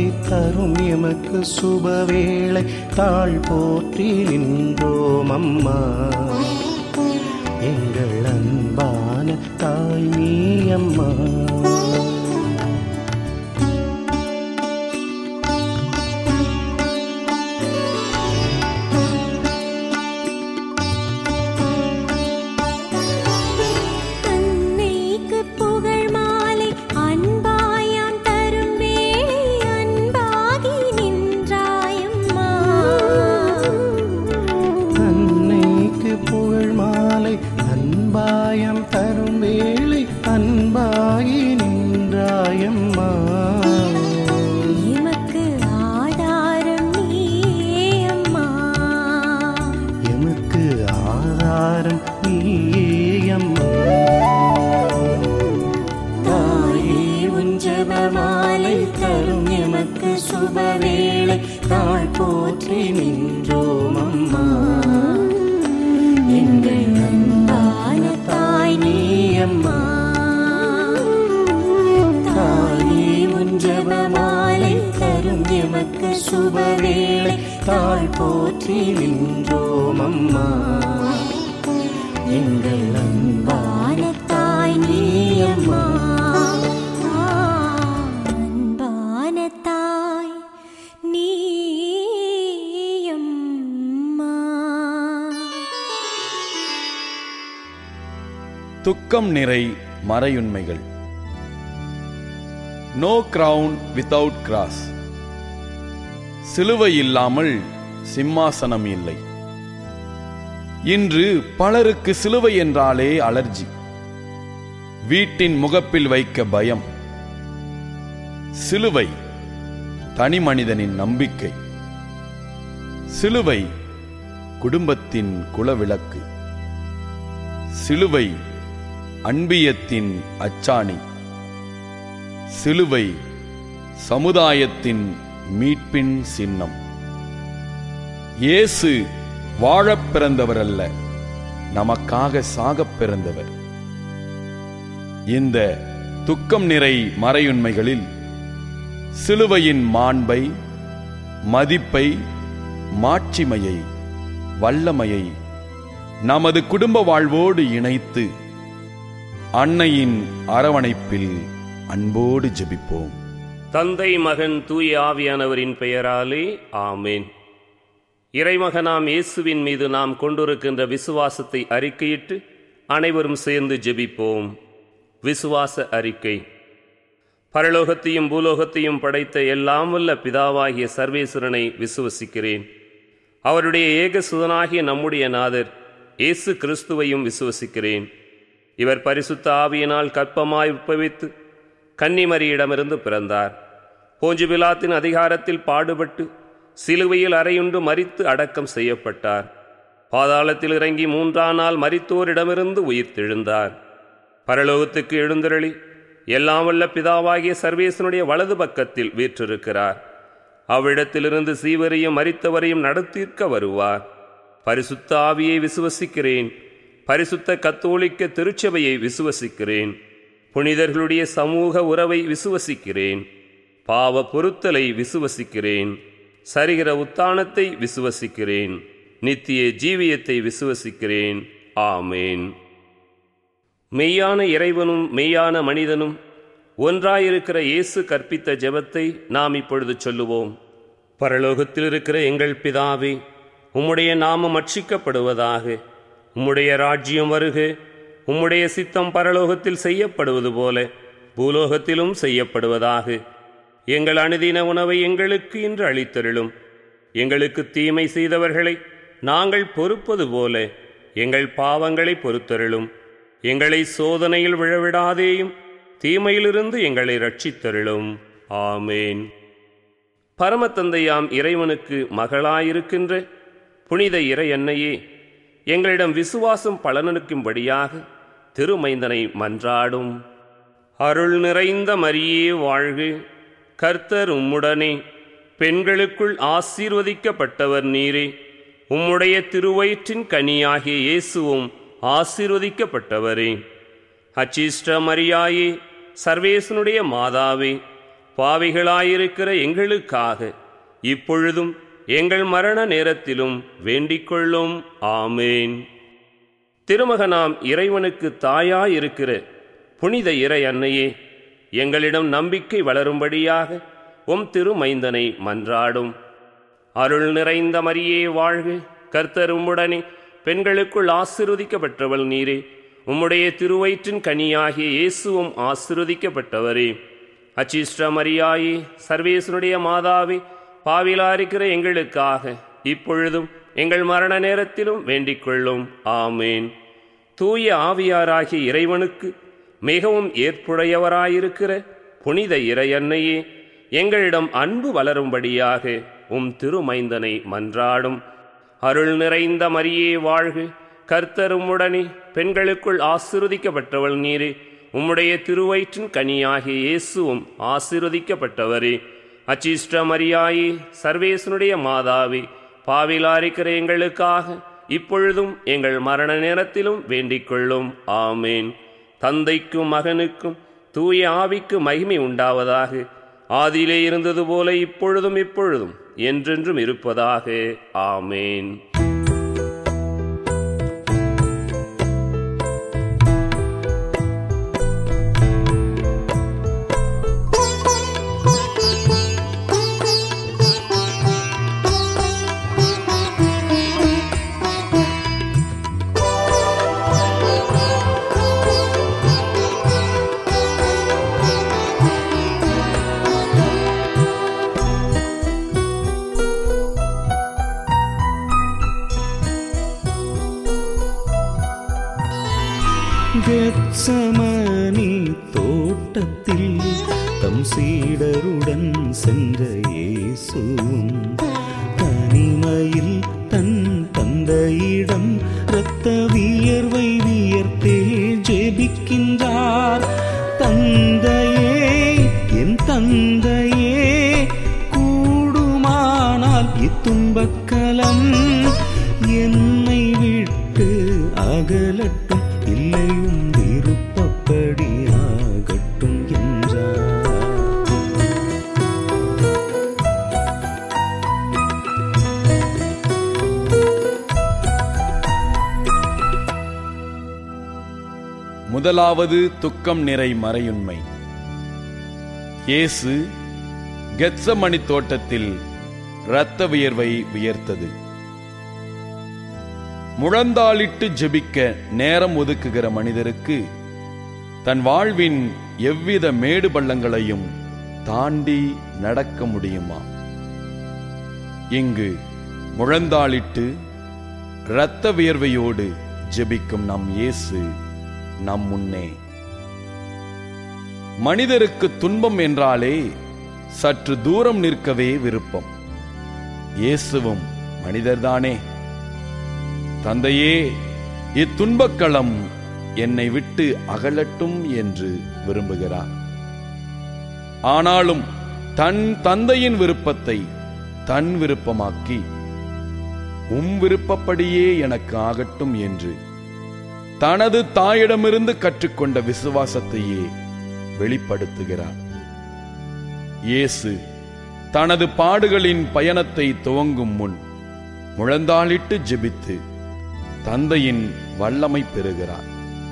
தரும் எமக்கு சுபவேளை தாழ் போற்றி நின்றோம் அம்மா எங்கள் அன்பான தாய் நீ அம்மா அன்னைக்கு புகழ் மாலை அன்பாயாம் தரும் வேளை அன்பாகி நின்றாயம்மா அன்னைக்கு புகழ் மாலை அன்பாயம் தரும் வேளை அன்பாகி நின்றாயம்மா எமக்கு ஆதாரம் நீயே அம்மா எமக்கு ஆதாரம் நீயே அம்மா தாயே உன் ஜெபமாலை தரும் எமக்கு சுபவேளை தாழ் போற்றி நின்றோம் அம்மா எங்கள் அன்பான தாய் நீ அம்மா தாயே உன் ஜெபமாலை தரும் எமக்கு சுபவேளை தாழ் போற்றி நின்றோம் அம்மா எங்கள் அன்பான தாய் நீ அம்மா அன்பான தாய் நீ அம்மா துக்கம் நிறை மறையுண்மைகள் நோ கிரவுன் வித்தவுட் கிராஸ் சிலுவை இல்லாமல் சிம்மாசனம் இல்லை இன்று பலருக்கு சிலுவை என்றாலே அலர்ஜி வீட்டின் முகப்பில் வைக்க பயம் சிலுவை தனி மனிதனின் நம்பிக்கை சிலுவை குடும்பத்தின் குலவிளக்கு சிலுவை அன்பியத்தின் அச்சாணி சிலுவை சமுதாயத்தின் மீட்பின் சின்னம் இயேசு வாழப் பிறந்தவர் அல்ல நமக்காக சாகப் பிறந்தவர் இந்த துக்கம் நிறை மறையுண்மைகளில் சிலுவையின் மாண்பை மதிப்பை மாட்சிமையை வல்லமையை நமது குடும்ப வாழ்வோடு இணைத்து அன்னையின் அரவணைப்பில் அன்போடு ஜெபிப்போம் தந்தை மகன் தூய ஆவியானவரின் பெயராலே ஆமேன் இறைமகனாம் இயேசுவின் மீது நாம் கொண்டிருக்கின்ற விசுவாசத்தை அறிக்கையிட்டு அனைவரும் சேர்ந்து ஜெபிப்போம் விசுவாச அறிக்கை பரலோகத்தையும் பூலோகத்தையும் படைத்த எல்லாம் வல்ல பிதாவாகிய சர்வேஸ்வரனை விசுவசிக்கிறேன் அவருடைய ஏக சுதனாகிய நம்முடைய நாதர் இயேசு கிறிஸ்துவையும் விசுவசிக்கிறேன் இவர் பரிசுத்த ஆவியினால் கற்பமாய் உட்பவித்து கன்னிமரியிடமிருந்து பிறந்தார் போஞ்சு பிலாத்தின் அதிகாரத்தில் பாடுபட்டு சிலுவையில் அறையுண்டு மரித்து அடக்கம் செய்யப்பட்டார் பாதாளத்தில் இறங்கி மூன்றாம் நாள் மரித்தோரிடமிருந்து உயிர்த்தெழுந்தார் பரலோகத்துக்கு எழுந்தருளி எல்லாம் வல்ல பிதாவாகிய சர்வேசனுடைய வலது பக்கத்தில் வீற்றிருக்கிறார் அவ்விடத்திலிருந்து சீவரையும் மரித்தவரையும் நடத்தீர்க்க வருவார் பரிசுத்த ஆவியை விசுவசிக்கிறேன் பரிசுத்த கத்தோலிக்க திருச்சபையை விசுவசிக்கிறேன் புனிதர்களுடைய சமூக உறவை விசுவசிக்கிறேன் பாவ பொருத்தலை விசுவசிக்கிறேன் சரிகிற உத்தானத்தை விசுவசிக்கிறேன் நித்திய ஜீவியத்தை விசுவசிக்கிறேன் ஆமேன் மெய்யான இறைவனும் மெய்யான மனிதனும் ஒன்றாயிருக்கிற இயேசு கற்பித்த ஜெபத்தை நாம் இப்பொழுது சொல்லுவோம் பரலோகத்தில் இருக்கிற எங்கள் பிதாவே உம்முடைய நாமம் அட்சிக்கப்படுவதாக உம்முடைய ராஜ்யம் வருக உம்முடைய சித்தம் பரலோகத்தில் செய்யப்படுவது போல பூலோகத்திலும் செய்யப்படுவதாக எங்கள் அனுதின உணவை எங்களுக்கு இன்று அளித்தருளும் எங்களுக்கு தீமை செய்தவர்களை நாங்கள் பொறுப்பது போல எங்கள் பாவங்களை பொறுத்தருளும் எங்களை சோதனையில் விழவிடாதேயும் தீமையிலிருந்து எங்களை ரட்சித்தருளும் ஆமேன் பரமத்தந்தையாம் இறைவனுக்கு மகளாயிருக்கின்ற புனித இறை அன்னையே எங்களிடம் விசுவாசம் பலனளிக்கும்படியாக திருமைந்தனை மன்றாடும் அருள் நிறைந்த மரியே வாழ்க கர்த்தர் உம்முடனே பெண்களுக்குள் ஆசீர்வதிக்கப்பட்டவர் நீரே உம்முடைய திருவயிற்றின் கனியாகிய இயேசுவும் ஆசீர்வதிக்கப்பட்டவரே அச்சிஷ்ட மரியாயே சர்வேசனுடைய மாதாவே பாவிகளாயிருக்கிற எங்களுக்காக இப்பொழுதும் எங்கள் மரண நேரத்திலும் வேண்டிக்கொள்ளும் ஆமேன் திருமகனாம் இறைவனுக்கு தாயாயிருக்கிற புனித இறை அன்னையே எங்களிடம் நம்பிக்கை வளரும்படியாக உம் திருமைந்தனை மன்றாடும் அருள் நிறைந்த மரியே வாழ்க கர்த்தர் உம்முடனே பெண்களுக்குள் ஆசிர்வதிக்கப்பட்டவள் நீரே உம்முடைய திருவயிற்றின் கனியாகிய இயேசுவும் ஆசிர்வதிக்கப்பட்டவரே அச்சிஷ்ட மரியாயே சர்வேசனுடைய மாதாவே பாவிலா இருக்கிற எங்களுக்காக இப்பொழுதும் எங்கள் மரண நேரத்திலும் வேண்டிக்கொள்ளும் ஆமேன் தூய ஆவியாராகிய இறைவனுக்கு மிகவும் ஏற்புடையவராயிருக்கிற புனித இறையன்னையே எங்களிடம் அன்பு வளரும்படியாக உம் திருமைந்தனை மன்றாடும் அருள் நிறைந்த மரியே வாழ்க கர்த்தர் உம்முடனே பெண்களுக்குள் ஆசிர்வதிக்கப்பட்டவள் நீரே உம்முடைய திருவயிற்றின் கனியாகிய இயேசுவும் ஆசிர்வதிக்கப்பட்டவரே அச்சிஷ்ட மரியாயே சர்வேசனுடைய மாதாவே பாவிலாரிக்கிற எங்களுக்காக இப்பொழுதும் எங்கள் மரண நேரத்திலும் வேண்டிக்கொள்ளும் ஆமேன் தந்தைக்கும் மகனுக்கும் தூய ஆவிக்கு மகிமை உண்டாவதாக ஆதியிலே இருந்தது போல இப்பொழுதும் இப்பொழுதும் என்றென்றும் இருப்பதாக ஆமேன் கெத்சமனி தோட்டத்தில் தம் சீடருடன் சென்ற இயேசுவும் தனிமையில் தன் தந்தையிடம் இரத்த வியர்வை வியர்த்தே ஜெபிக்கின்றார் தந்தையே என் தந்தையே கூடுமானால் இத்துன்பக்கலம் என்னை விட்டு அகலட்டும் இல்லையும் விருப்பப்படியாகட்டும் என்றார் முதலாவது துக்கம் நிறை மறையுண்மை இயேசு கெத்சமணி தோட்டத்தில் இரத்த வியர்வை வியர்த்தது முழந்தாளிட்டு ஜெபிக்க நேரம் ஒதுக்குகிற மனிதருக்கு தன் வாழ்வின் எவ்வித மேடு பள்ளங்களையும் தாண்டி நடக்க முடியுமா இங்கு முழந்தாளிட்டு இரத்த வியர்வையோடு ஜெபிக்கும் நம் இயேசு நம் முன்னே மனிதருக்கு துன்பம் என்றாலே சற்று தூரம் நிற்கவே விருப்பம் இயேசுவும் மனிதர்தானே தந்தையே இத்துன்பக்களம் என்னை விட்டு அகலட்டும் என்று விரும்புகிறார் ஆனாலும் தன் தந்தையின் விருப்பத்தை தன் விருப்பமாக்கி உம் விருப்பப்படியே எனக்கு ஆகட்டும் என்று தனது தாயிடமிருந்து கற்றுக்கொண்ட விசுவாசத்தையே வெளிப்படுத்துகிறார் இயேசு தனது பாடுகளின் பயணத்தை துவங்கும் முன் முழந்தாளிட்டு ஜெபித்து தந்தையின் வல்லமை பெறுகிறார்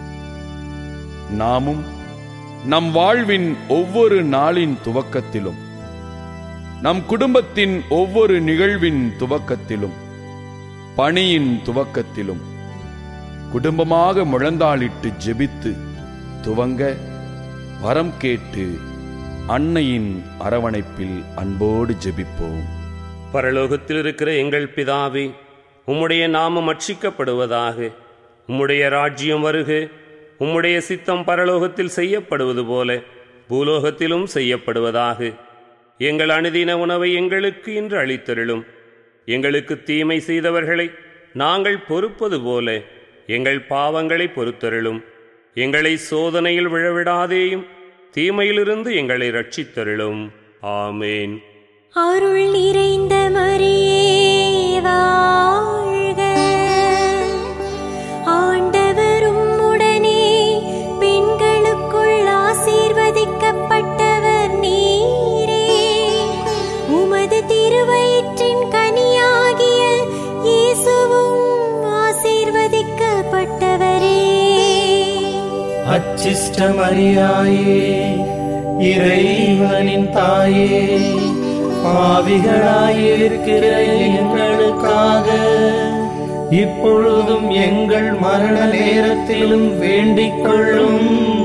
நாமும் நம் வாழ்வின் ஒவ்வொரு நாளின் துவக்கத்திலும் நம் குடும்பத்தின் ஒவ்வொரு நிகழ்வின் துவக்கத்திலும் பணியின் துவக்கத்திலும் குடும்பமாக முழந்தாளிட்டு ஜெபித்து துவங்க வரம் கேட்டு அன்னையின் அரவணைப்பில் அன்போடு ஜெபிப்போம் பரலோகத்தில் இருக்கிற எங்கள் பிதாவே உம்முடைய நாமம் அட்சிக்கப்படுவதாக உம்முடைய ராஜ்யம் வருக உம்முடைய சித்தம் பரலோகத்தில் செய்யப்படுவது போல பூலோகத்திலும் செய்யப்படுவதாக எங்கள் அனுதின உணவை எங்களுக்கு இன்று அளித்தருளும் எங்களுக்கு தீமை செய்தவர்களை நாங்கள் பொறுப்பது போல எங்கள் பாவங்களை பொறுத்தருளும் எங்களை சோதனையில் விழவிடாதேயும் தீமையிலிருந்து எங்களை ரட்சித்தருளும் ஆமேன் அருள் நிறைந்த மரியே வாழ்க ஆண்டவரும் உடனே பெண்களுக்குள் ஆசீர்வதிக்கப்பட்டவர் நீரே அச்சிஷ்டமரியாயே இறைவனின் தாயே பாவிகளாயிருக்கிற எங்களுக்காக இப்பொழுதும் எங்கள் மரண நேரத்திலும் வேண்டிக் கொள்ளும்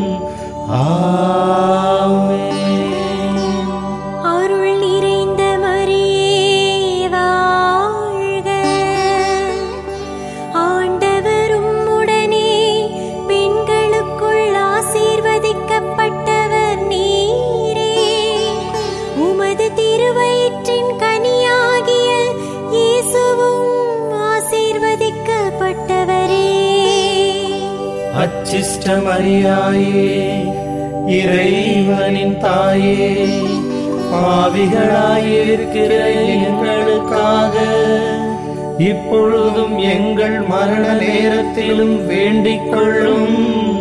ஆமென் அருள் நிறைந்த மரியே வாழ்க ஆண்டவரும் உடனே பெண்களுக்குள் ஆசீர்வதிக்கப்பட்டவர் நீரே உமது திருவயிற்றின் கனியாகிய இயேசுவும் ஆசீர்வதிக்கப்பட்டவரே அச்சிஷ்டமரியாயே இறைவனின் தாயே பாவிகளாயிருக்கிற எங்களுக்காக இப்பொழுதும் எங்கள் மரண நேரத்திலும் வேண்டிக் கொள்ளும்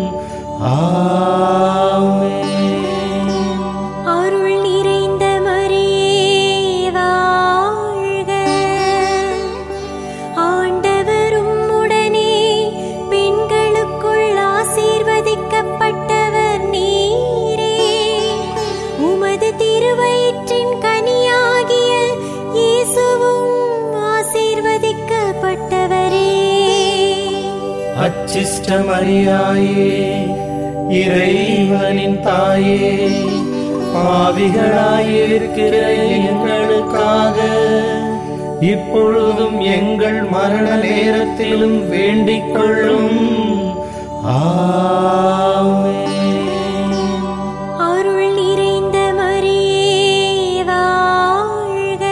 ஆமென் அருள் நிறைந்த மரியே வாழ்க ஆண்டவரும் உடனே பெண்களுக்குள் ஆசீர்வதிக்கப்பட்டவர் நீரே உமது திருவயிற்றின் கனியாகிய இயேசுவும் ஆசீர்வதிக்கப்பட்டவரே அச்சிஷ்டமரியாயே இறைவனின் தாயே பாவிகளாயிருக்கிற எங்களுக்காக இப்பொழுதும் எங்கள் மரண நேரத்திலும் வேண்டிக் கொள்ளும் ஆமென் அருள் நிறைந்த மரியே வாழ்க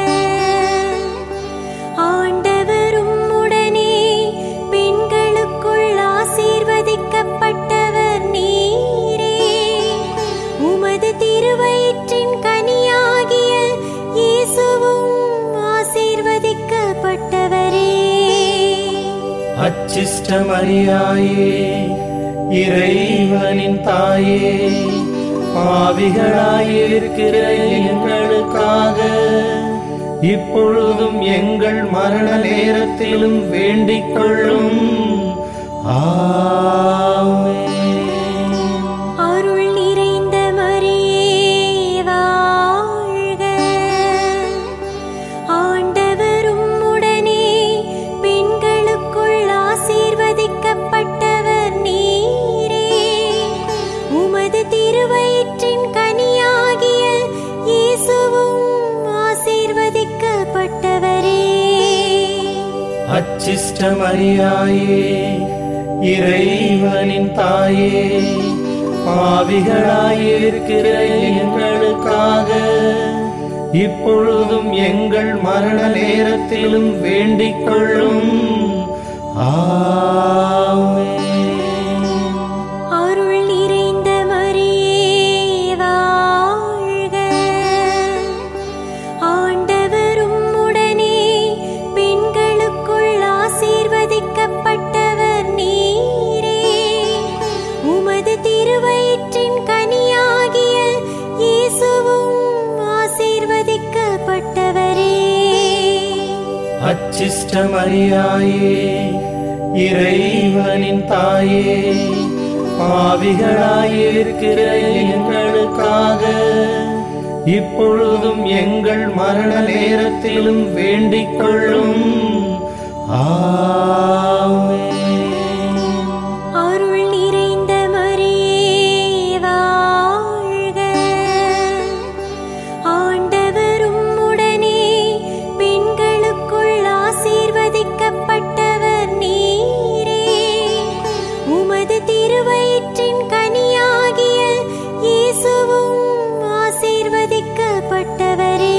ஆண்டவரும் உடனே பெண்களுக்குள் ஆசீர்வதிக்கப்பட்டவர் நீரே உமது திருவயிற்றின் கனியாகிய இயேசுவும் ஆசீர்வதிக்கப்பட்டவரே அச்சிஷ்டமரியாயே இறைவனின் தாயே பாவிகளாயிருக்கிற எங்களுக்காக இப்பொழுதும் எங்கள் மரண நேரத்திலும் வேண்டிக் கொள்ளும் ஆமென் அருள் நிறைந்த மரியே வாழ்க ஆண்டவரும் உடனே பெண்களுக்குள் ஆசீர்வதிக்கப்பட்டவர் நீரே உமது திருவயிற்றின் கனியாகிய இயேசுவும் ஆசீர்வதிக்கப்பட்டவரே அச்சிஷ்டமரியாயே இறைவனின் தாயே பாவிகளாயிருக்கிற எங்களுக்காக இப்பொழுதும் எங்கள் மரண நேரத்திலும் வேண்டிக் கொள்ளும் ஆமென் அருள் நிறைந்த மரியே வாழ்க ஆண்டவரும் உடனே பெண்களுக்குள் ஆசீர்வதிக்கப்பட்டவர் நீரே உமது திருவயிற்றின் கனியாகிய இயேசுவும் ஆசீர்வதிக்கப்பட்டவரே அச்சிஷ்டமரியாயே இறைவனின் தாயே பாவிகளாயிருக்கிற எங்களுக்காக இப்பொழுதும் எங்கள் மரண நேரத்திலும் வேண்டிக் கொள்ளும் ஆமென் அருள் நிறைந்த மரியே வாழ்க ஆண்டவரும் உடனே பெண்களுக்குள் ஆசீர்வதிக்கப்பட்டவர் நீரே உமது திருவயிற்றின் கனியாகிய இயேசுவும் ஆசீர்வதிக்கப்பட்டவரே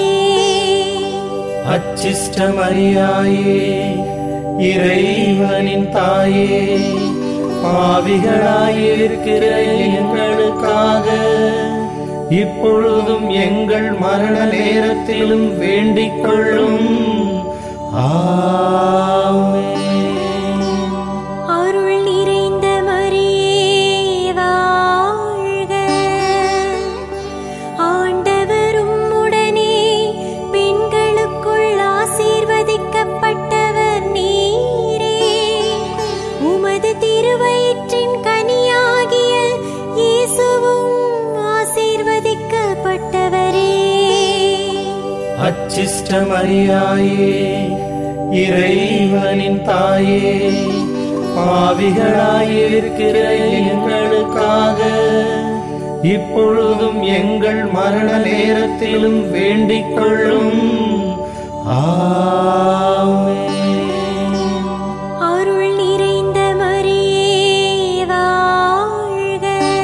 அச்சிஷ்டமரியாயே இறைவனின் தாயே பாவிகளாயிருக்கிற எங்களுக்காக இப்பொழுதும் எங்கள் மரண நேரத்திலும் வேண்டிக் கொள்ளும் ஆமென் அருள் நிறைந்த மரியே வாழ்க ஆண்டவரும் உடனே பெண்களுக்குள் ஆசீர்வதிக்கப்பட்டவர் நீரே உமது திருவயிற்றின் கனியாகிய அச்சிஷ்டமரியாயே இறைவனின் தாயே பாவிகளாயிருக்கிற எங்களுக்காக இப்பொழுதும் எங்கள் மரண நேரத்திலும் வேண்டிக் கொள்ளும் ஆமென். அருள் நிறைந்த மரியே வாழ்க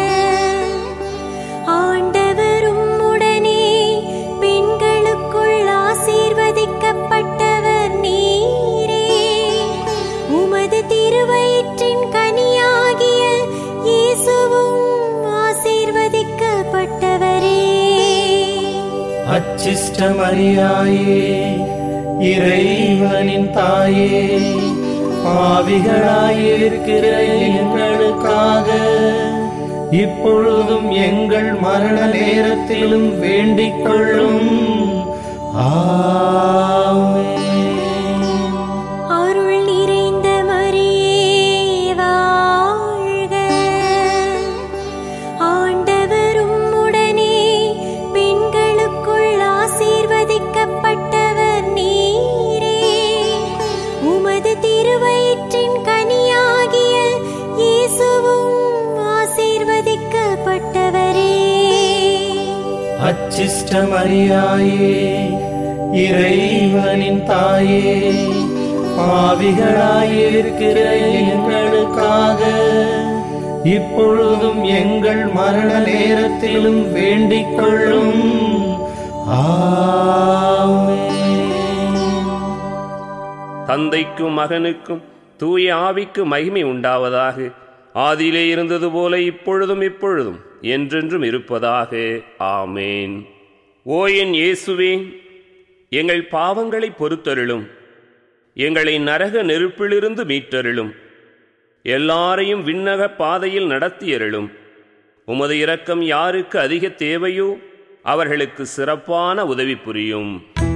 ஆண்டவர் உம்முடனே பெண்களுக்குள் ஆசீர்வதிக்கப்பட்டவர் நீரே உமது திருவயிற்றின் கனியாகிய இயேசுவும் ஆசீர்வதிக்கப்பட்டவரே அச்சிஷ்டமரியாயே இறைவனின் தாயே பாவிகளாயிருக்கிற எங்களுக்காக இப்பொழுதும் எங்கள் மரண நேரத்திலும் வேண்டிக் கொள்ளும் ஆமென். அருள் நிறைந்த மரியே வாழ்க ஆண்டவர் உம்முடனே பெண்களுக்குள் ஆசீர்வதிக்கப்பட்டவர் நீரே உமது திருவயிற்றின் கனியாகிய இயேசுவும் ஆசீர்வதிக்கப்பட்டவரே அச்சிஷ்டமரியாயே இறைவனின் தாயே பாவிகளாயிருக்கிற எங்களுக்காக இப்பொழுதும் எங்கள் மரண நேரத்திலும் வேண்டிக் கொள்ளும் ஆமென். தந்தைக்கும் மகனுக்கும் தூய ஆவிக்கு மகிமை உண்டாவதாக ஆதியிலே இருந்தது போல இப்பொழுதும் இப்பொழுதும் என்றென்றும் இருப்பதாக ஆமேன் ஓ என் இயேசுவே எங்கள் பாவங்களை பொறுத்தருளும் எங்களை நரக நெருப்பிலிருந்து மீட்டருளும் எல்லாரையும் விண்ணக பாதையில் நடத்தியருளும் உமது இரக்கம் யாருக்கு அதிக தேவையோ அவர்களுக்கு சிறப்பான உதவி புரியும்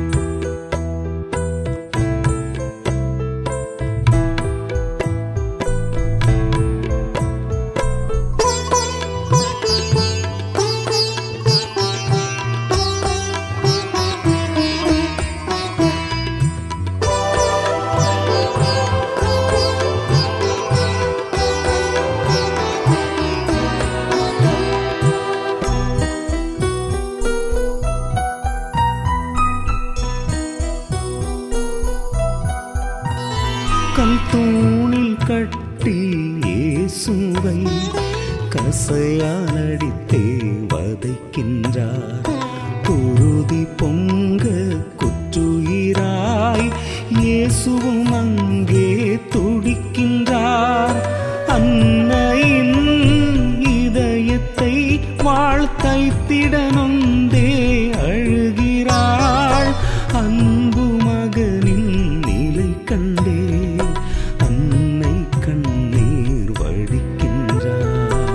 கல் தூணில் கட்டி இயேசுவை கசையாலடித்தே வதைக்கின்றார் குருதி பொங்க குற்றுயிராய் இயேசுவும் அங்கே துடிக்கின்றார் அன்னையின் இதயத்தை வாழ்த்தைத்திட நொந்தே அழுகிறாள் அன்பு மகனின் நிலை கண்டே அன்னை கண்ணீர் வடிக்கின்றாள்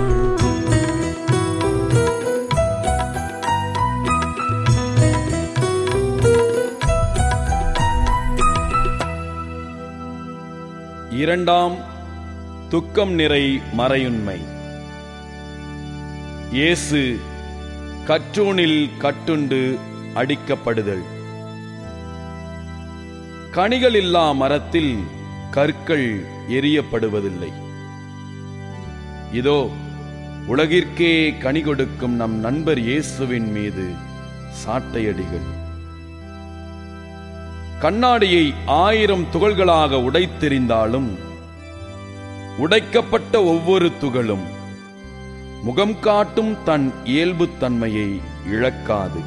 இரண்டாம் துக்கம் நிறை மறையுண்மை இயேசு கற்றூணில் கட்டுண்டு அடிக்கப்படுதல் கனிகளில்லா மரத்தில் கற்கள் எரியப்படுவதில்லை இதோ உலகிற்கே கனி கொடுக்கும் நம் நண்பர் இயேசுவின் மீது சாட்டையடிகள் கண்ணாடியை ஆயிரம் துகள்களாக உடைத்தெறிந்தாலும் உடைக்கப்பட்ட ஒவ்வொரு துகளும் முகம் காட்டும் தன் இயல்புத் தன்மையை இழக்காது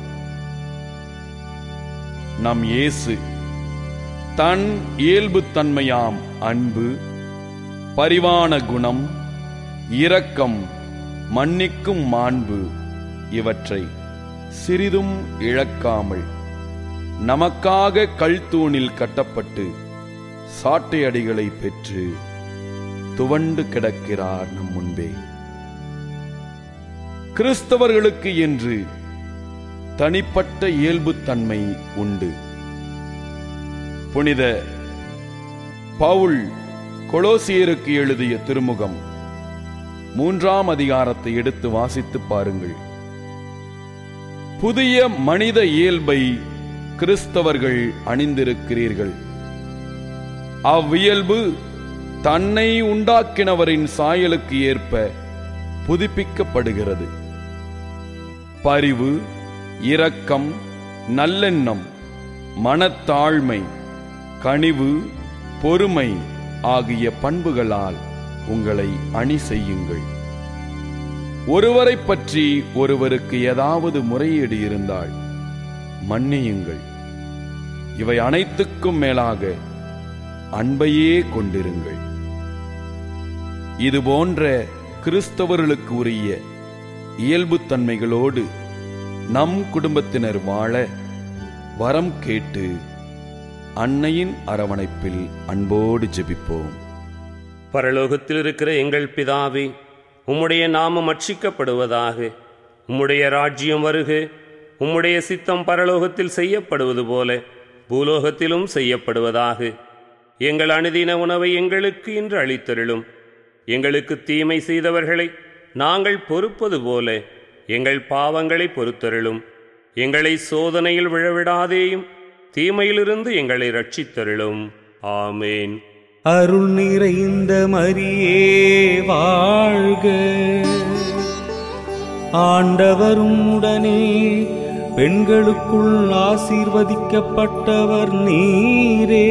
நம் இயேசு தன் இயல்புத் தன்மையாம் அன்பு பரிவான குணம் இரக்கம் மன்னிக்கும் மாண்பு இவற்றை சிறிதும் இழக்காமல் நமக்காக கல்தூணில் கட்டப்பட்டு சாட்டையடிகளை பெற்று துவண்டு கிடக்கிறார் நம் முன்பே கிறிஸ்தவர்களுக்கு என்று தனிப்பட்ட இயல்புத்தன்மை உண்டு புனித பவுல் கொலோசியருக்கு எழுதிய திருமுகம் மூன்றாம் அதிகாரத்தை எடுத்து வாசித்து பாருங்கள் புதிய மனித இயல்பை கிறிஸ்தவர்கள் அணிந்திருக்கிறீர்கள் அவ்வியல்பு தன்னை உண்டாக்கினவரின் சாயலுக்கு ஏற்ப புதுப்பிக்கப்படுகிறது பரிவு இரக்கம் நல்லெண்ணம் மனத்தாழ்மை கனிவு பொறுமை ஆகிய பண்புகளால் உங்களை அணி செய்யுங்கள் ஒருவரைப் பற்றி ஒருவருக்கு ஏதாவது முறையீடு இருந்தால் மன்னியுங்கள் இவை அனைத்துக்கும் மேலாக அன்பையே கொண்டிருங்கள் இது போன்ற கிறிஸ்தவர்களுக்கு உரிய இயல்புத்தன்மைகளோடு நம் குடும்பத்தினர் வாழ வரம் கேட்டு அன்னையின் அரவணைப்பில் அன்போடு ஜெபிப்போம் பரலோகத்தில் இருக்கிற எங்கள் பிதாவே உம்முடைய நாமம் அட்சிக்கப்படுவதாக உம்முடைய ராஜ்யம் வருக உம்முடைய சித்தம் பரலோகத்தில் செய்யப்படுவது போல பூலோகத்திலும் செய்யப்படுவதாக எங்கள் அனுதின உணவை எங்களுக்கு இன்று அளித்தருளும் எங்களுக்கு தீமை செய்தவர்களை நாங்கள் பொறுப்பது போல எங்கள் பாவங்களை பொறுத்தருளும் எங்களை சோதனையில் விழவிடாதேயும் தீமையிலிருந்து எங்களை ரட்சித்தருளும் ஆமேன் அருள் நிறைந்த மரியே வாழ்க ஆண்டவரும் உடனே பெண்களுக்குள் ஆசீர்வதிக்கப்பட்டவர் நீரே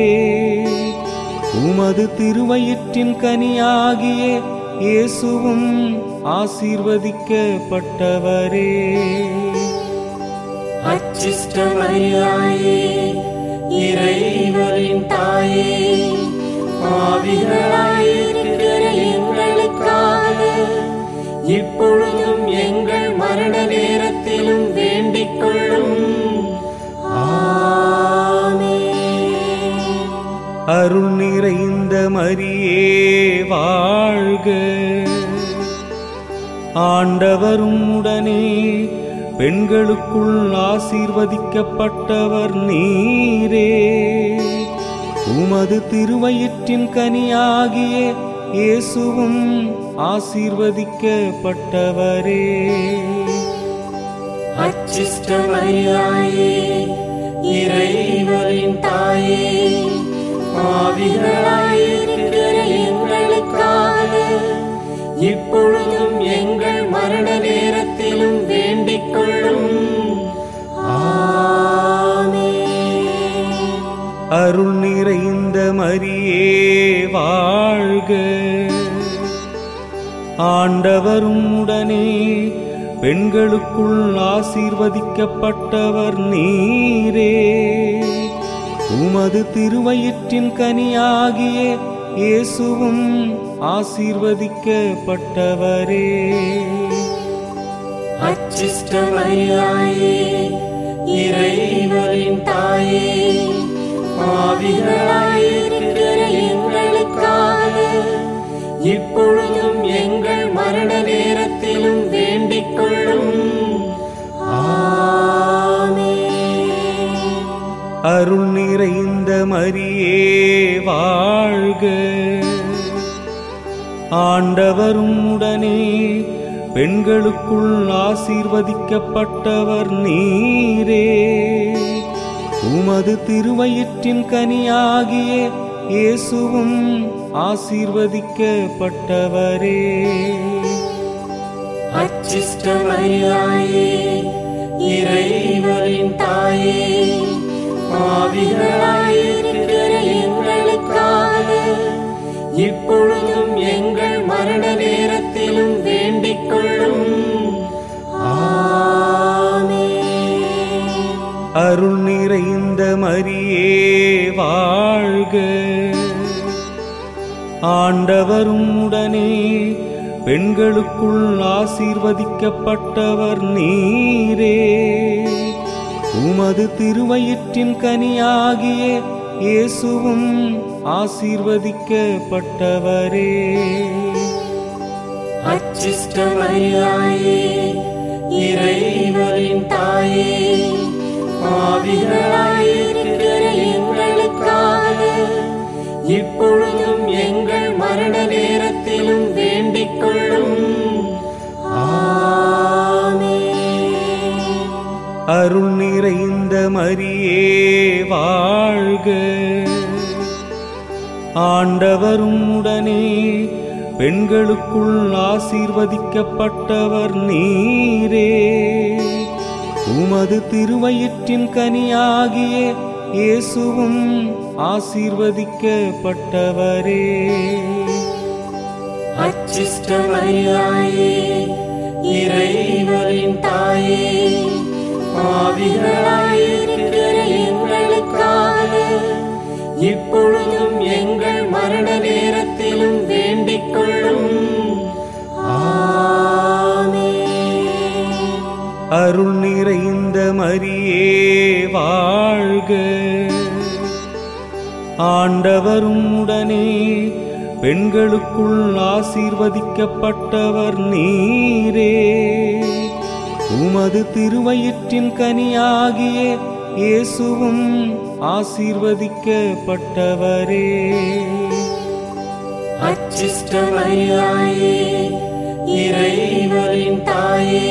உமது திருவயிற்றின் கனியாகிய இயேசுவும் ஆசீர்வதிக்கப்பட்டவரே அச்சிஷ்டமரியாயே இறைவரின் தாயே ஆவிகளாயிருக்கிற எங்களுக்காக இப்பொழுதும் எங்கள் மரண நேரத்திலும் வேண்டிக் கொள்ளும் ஆமென். அருள் நிறைந்த மரியே வாழ்க ஆண்டவரும் உடனே பெண்களுக்குள் ஆசீர்வதிக்கப்பட்டவர் நீரே உமது திருவயிற்றின் கனியாகிய இயேசுவும் ஆசீர்வதிக்கப்பட்டவரே அச்சிஷ்டமரியாயே இறைவரின் தாயே ஆவிகளாயிருக்கிற எங்களுக்காக இப்பொழுதும் எங்கள் மரண நேரத்திலும் வேண்டிக் கொள்ளும் ஆமென். அருள் நிறைந்த மரியே வாழ்க ஆண்டவரும் உடனே பெண்களுக்குள் ஆசீர்வதிக்கப்பட்டவர் நீரே உமது திருவயிற்றின் கனியாகிய இயேசுவும் ஆசீர்வதிக்கப்பட்டவரே அச்சிஷ்டமரியாயே இறைவரின் தாயே ஆவிகளாயிருக்கிற எங்களுக்காக இப்பொழுதும் எங்கள் மரண நேரத்திலும் வேண்டிக் கொள்ளும் ஆமென். அருள் நிறைந்த மரியே வாழ்க ஆண்டவரும் உடனே பெண்களுக்குள் ஆசீர்வதிக்கப்பட்டவர் நீரே உமது திருவயிற்றின் கனியாகிய இயேசுவும் ஆசீர்வதிக்கப்பட்டவரே அச்சிஷ்டமரியாயே இறைவரின் தாயே ஆவிகளாயிருக்கிற எங்களுக்காக இப்பொழுதும் எங்கள் மரண நேரத்திலும் வேண்டிக் கொள்ளும் ஆமென். அருள் நிறைந்த மரியே வாழ்க ஆண்டவரும் உடனே பெண்களுக்குள் ஆசீர்வதிக்கப்பட்டவர் நீரே உமது திருவயிற்றின் கனியாகிய இயேசுவும் ஆசீர்வதிக்கப்பட்டவரே அச்சிஷ்டமரியாயே இறைவரின் தாயே ஆவிகளாயிருக்கிற எங்களுக்காக இப்பொழுதும் எங்கள் மரண நேரத்திலும் வேண்டிக் கொள்ளும் ஆமென். அருள் நிறைந்த மரியே வாழ்க ஆண்டவரும் உடனே பெண்களுக்குள் ஆசீர்வதிக்கப்பட்டவர் நீரே உமது திருவயிற்றின் கனியாகிய இயேசுவும் ஆசீர்வதிக்கப்பட்டவரே அச்சிஷ்டமரியாயே இறைவனின் தாயே பாவிகளாயிருக்கிற எங்களுக்காக இப்பொழுதும் எங்கள் மரண நேரத்திலும் வேண்டிக் கொள்ளும் ஆமென். அருள் நிறைந்த மரியே வாழ்க ஆண்டவரும் உடனே பெண்களுக்குள் ஆசீர்வதிக்கப்பட்டவர் நீரே உமது திருவயிற்றின் கனியாகிய இயேசுவும் ஆசீர்வதிக்கப்பட்டவரே அச்சிஷ்டமரியாயே இறைவனின் தாயே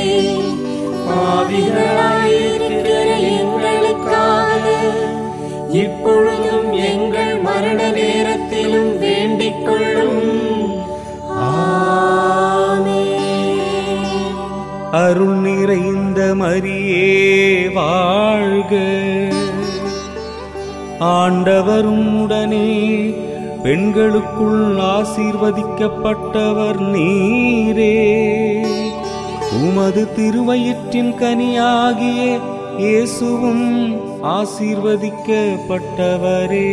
பாவிகளாயிருக்கிற எங்களுக்காக இப்பொழுதும் எங்கள் மரண நேரத்திலும் வேண்டிக் கொள்ளும் ஆமென். அருள் நிறைந்த மரியே வாழ்க ஆண்டவரும் உடனே பெண்களுக்குள் ஆசீர்வதிக்கப்பட்டவர் நீரே உமது திருவயிற்றின் கனியாகிய இயேசுவும் ஆசீர்வதிக்கப்பட்டவரே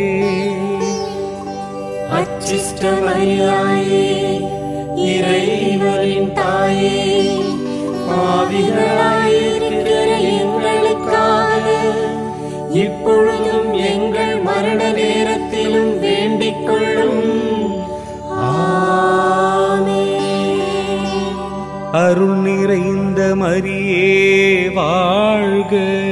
அச்சிஷ்டமரியாயே இறைவனின் தாயே பாவிகளாயிருக்கிற எங்களுக்காக இப்பொழுதும் எங்கள் மரண நேரத்திலும் வேண்டிக் கொள்ளும் ஆமென். அருள் நிறைந்த மரியே வாழ்க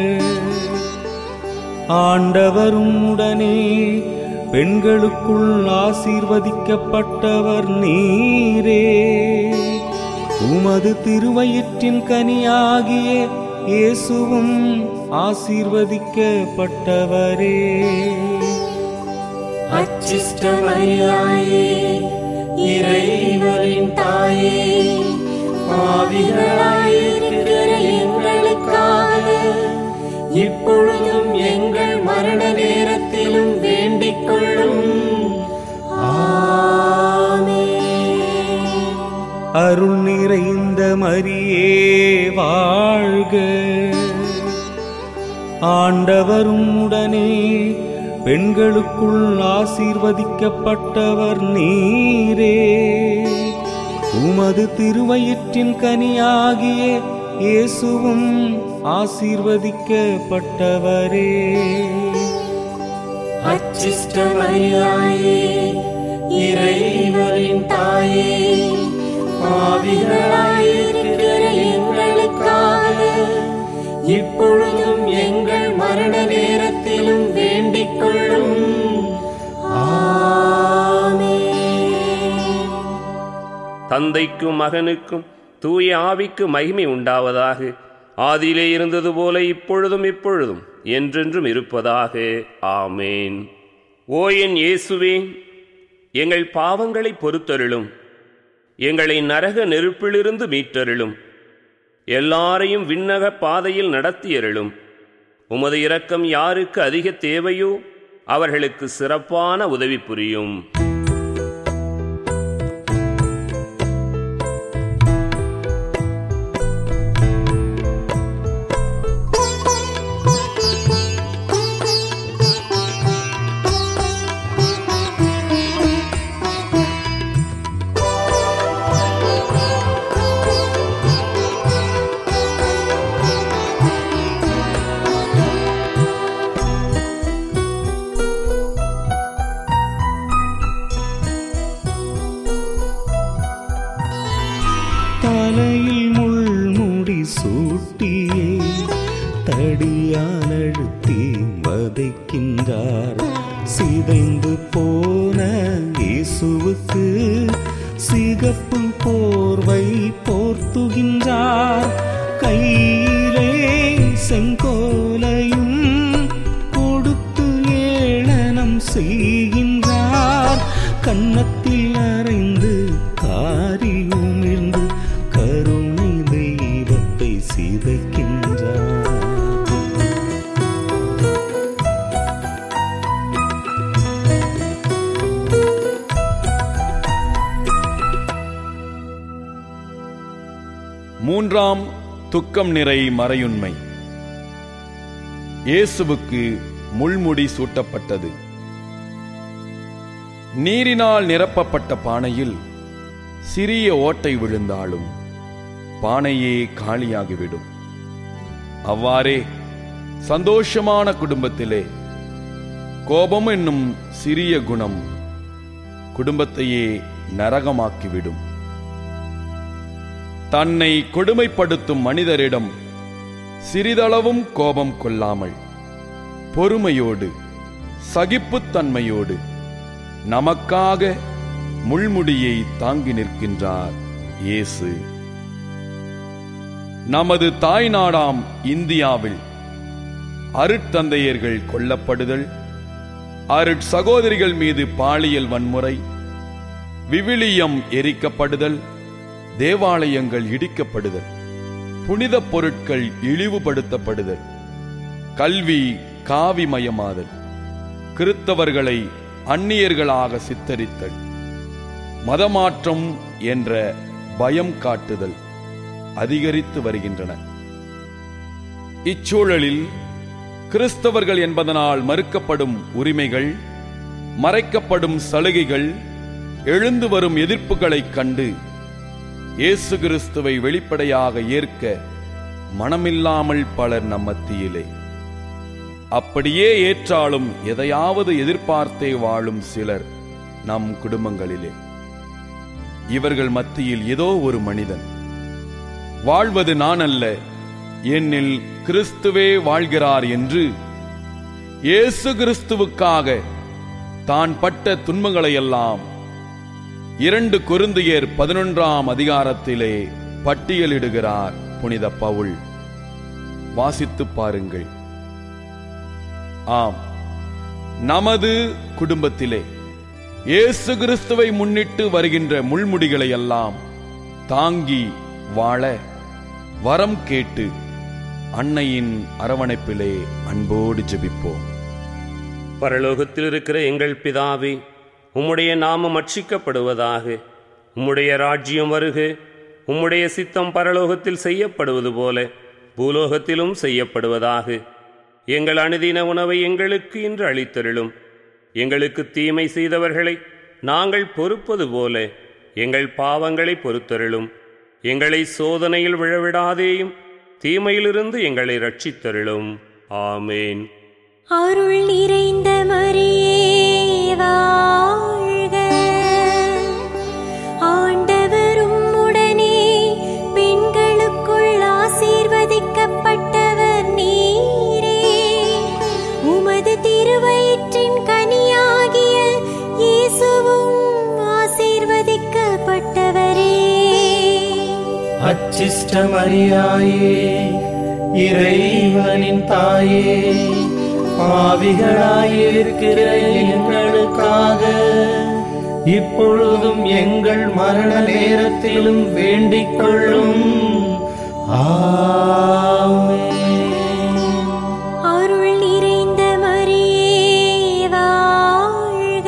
ஆண்டவரும் உடனே பெண்களுக்குள் ஆசீர்வதிக்கப்பட்டவர் நீரே உமது திருவயிற்றின் கனியாகிய இயேசுவும் ஆசீர்வதிக்கப்பட்டவரே அச்சிஷ்டமரியாயே இறைவனின் தாயே பாவிகளாயிருக்கிற எங்களுக்காக இப்பொழுதும் எங்கள் மரண நேரத்திலும் வேண்டிக் கொள்ளும் ஆமென். அருள் நிறைந்த மரியே வாழ்க ஆண்டவரும் உடனே பெண்களுக்குள் ஆசீர்வதிக்கப்பட்டவர் நீரே உமது திருவயிற்றின் கனியாகிய இயேசுவும் ஆசீர்வதிக்கப்பட்டவரே அச்சிஷ்டமரியாயே இறைவனின் தாயே பாவிகளாயிருக்கிற எங்களுக்காக இப்பொழுதும் எங்கள் மரண நேரத்திலும் வேண்டிக் கொள்ளும் ஆமென். தந்தைக்கும் மகனுக்கும் தூய ஆவிக்கு மகிமை உண்டாவதாக ஆதியிலே இருந்தது போல இப்பொழுதும் இப்பொழுதும் என்றென்றும் இருப்பதாக ஆமேன் ஓ என் இயேசுவே எங்கள் பாவங்களை பொறுத்தருளும் எங்களை நரக நெருப்பிலிருந்து மீட்டருளும் எல்லாரையும் விண்ணக பாதையில் நடத்தியருளும் உமது இரக்கம் யாருக்கு அதிக தேவையோ அவர்களுக்கு சிறப்பான உதவி புரியும் தலையில் முள்முடி சூட்டியே தடியால் அழுத்தி வதைக்கின்றார் சிதைந்து போன இயேசுவுக்கு சிகப்பு போர்வை போர்த்துகின்றார் கையிலே செங்கோ பதினொன்றாம் துக்கம் நிறை மறையுண்மை இயேசுவுக்கு முள்முடி சூட்டப்பட்டது நீரினால் நிரப்பப்பட்ட பானையில் சிறிய ஓட்டை விழுந்தாலும் பானையே காலியாகிவிடும் அவ்வாறே சந்தோஷமான குடும்பத்திலே கோபம் என்னும் சிறிய குணம் குடும்பத்தையே நரகமாக்கிவிடும் தன்னை கொடுமைப்படுத்தும் மனிதரிடம் சிறிதளவும் கோபம் கொள்ளாமல் பொறுமையோடு சகிப்புத்தன்மையோடு நமக்காக முள்முடியை தாங்கி நிற்கின்றார் இயேசு நமது தாய் நாடாம் இந்தியாவில் அருட்தந்தையர்கள் கொல்லப்படுதல் அருட் சகோதரிகள் மீது பாலியல் வன்முறை விவிலியம் எரிக்கப்படுதல் தேவாலயங்கள் இடிக்கப்படுதல் புனித பொருட்கள் இழிவுபடுத்தப்படுதல் கல்வி காவிமயமாதல் கிறித்தவர்களை அந்நியர்களாக சித்தரித்தல் மதமாற்றம் என்ற பயம் காட்டுதல் அதிகரித்து வருகின்றன இச்சூழலில் கிறிஸ்தவர்கள் என்பதனால் மறுக்கப்படும் உரிமைகள் மறைக்கப்படும் சலுகைகள் எழுந்து வரும் எதிர்ப்புகளைக் கண்டு இயேசு கிறிஸ்துவை வெளிப்படையாக ஏற்க மனமில்லாமல் பலர் நம் மத்தியிலே அப்படியே ஏற்றாலும் எதையாவது எதிர்பார்த்தே வாழும் சிலர் நம் குடும்பங்களிலே இவர்கள் மத்தியில் ஏதோ ஒரு மனிதன் வாழ்வது நான் அல்ல என்னில் கிறிஸ்துவே வாழ்கிறார் என்று இயேசு கிறிஸ்துவுக்காக தான் பட்ட துன்பங்களையெல்லாம் இரண்டு கொருந்தியர் பதினொன்றாம் அதிகாரத்திலே பட்டியலிடுகிறார் புனித பவுல் வாசித்துப் பாருங்கள் ஆம் நமது குடும்பத்திலே இயேசு கிறிஸ்துவை முன்னிட்டு வருகின்ற முள்முடிகளை எல்லாம் தாங்கி வாழ வரம் கேட்டு அன்னையின் அரவணைப்பிலே அன்போடு ஜெபிப்போம் பரலோகத்தில் இருக்கிற எங்கள் பிதாவே உம்முடைய நாமம் அட்சிக்கப்படுவதாக உம்முடைய ராஜ்யம் வருக உம்முடைய சித்தம் பரலோகத்தில் செய்யப்படுவது போல பூலோகத்திலும் செய்யப்படுவதாக எங்கள் அனுதின உணவை எங்களுக்கு இன்று அளித்தருளும் எங்களுக்கு தீமை செய்தவர்களை நாங்கள் பொறுப்பது போல எங்கள் பாவங்களை பொறுத்தருளும் எங்களை சோதனையில் விழவிடாதேயும் தீமையிலிருந்து எங்களை ரட்சித்தருளும் ஆமேன் அருள் நிறைந்த மரியே வாழ்க ஆண்டவர் உம்முடனே பெண்களுக்குள் ஆசீர்வதிக்கப்பட்டவர் நீரே உமது திருவயிற்றின் கனியாகிய இயேசுவும் ஆசீர்வதிக்கப்பட்டவரே அச்சிஷ்ட மரியாயே இறைவனின் தாயே பாவிகளாயிருக்கிற எங்களுக்காக இப்பொழுதும் எங்கள் மரண நேரத்திலும் வேண்டிக் கொள்ளும் ஆமென். அருள் நிறைந்த மரியே வாழ்க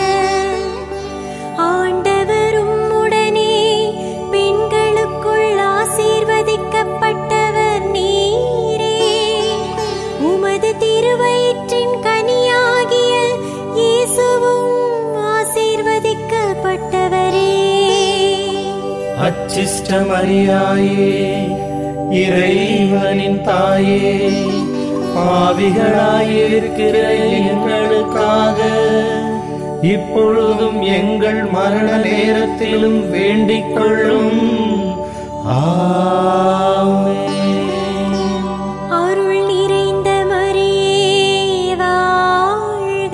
ஆண்டவர் உம்முடனே பெண்களுக்குள் ஆசீர்வதிக்கப்பட்டவர் நீரே உமது திருவயிற்றின் கனியாகிய இயேசுவும் ஆசீர்வதிக்கப்பட்டவரே அச்சிஷ்ட மரியாயே இறைவனின் தாயே பாவிகளாயிருக்கிற எங்களுக்காக இப்பொழுதும் எங்கள் மரண நேரத்திலும் வேண்டிக் கொள்ளும் ஆமென். அருள் நிறைந்த மரியே வாழ்க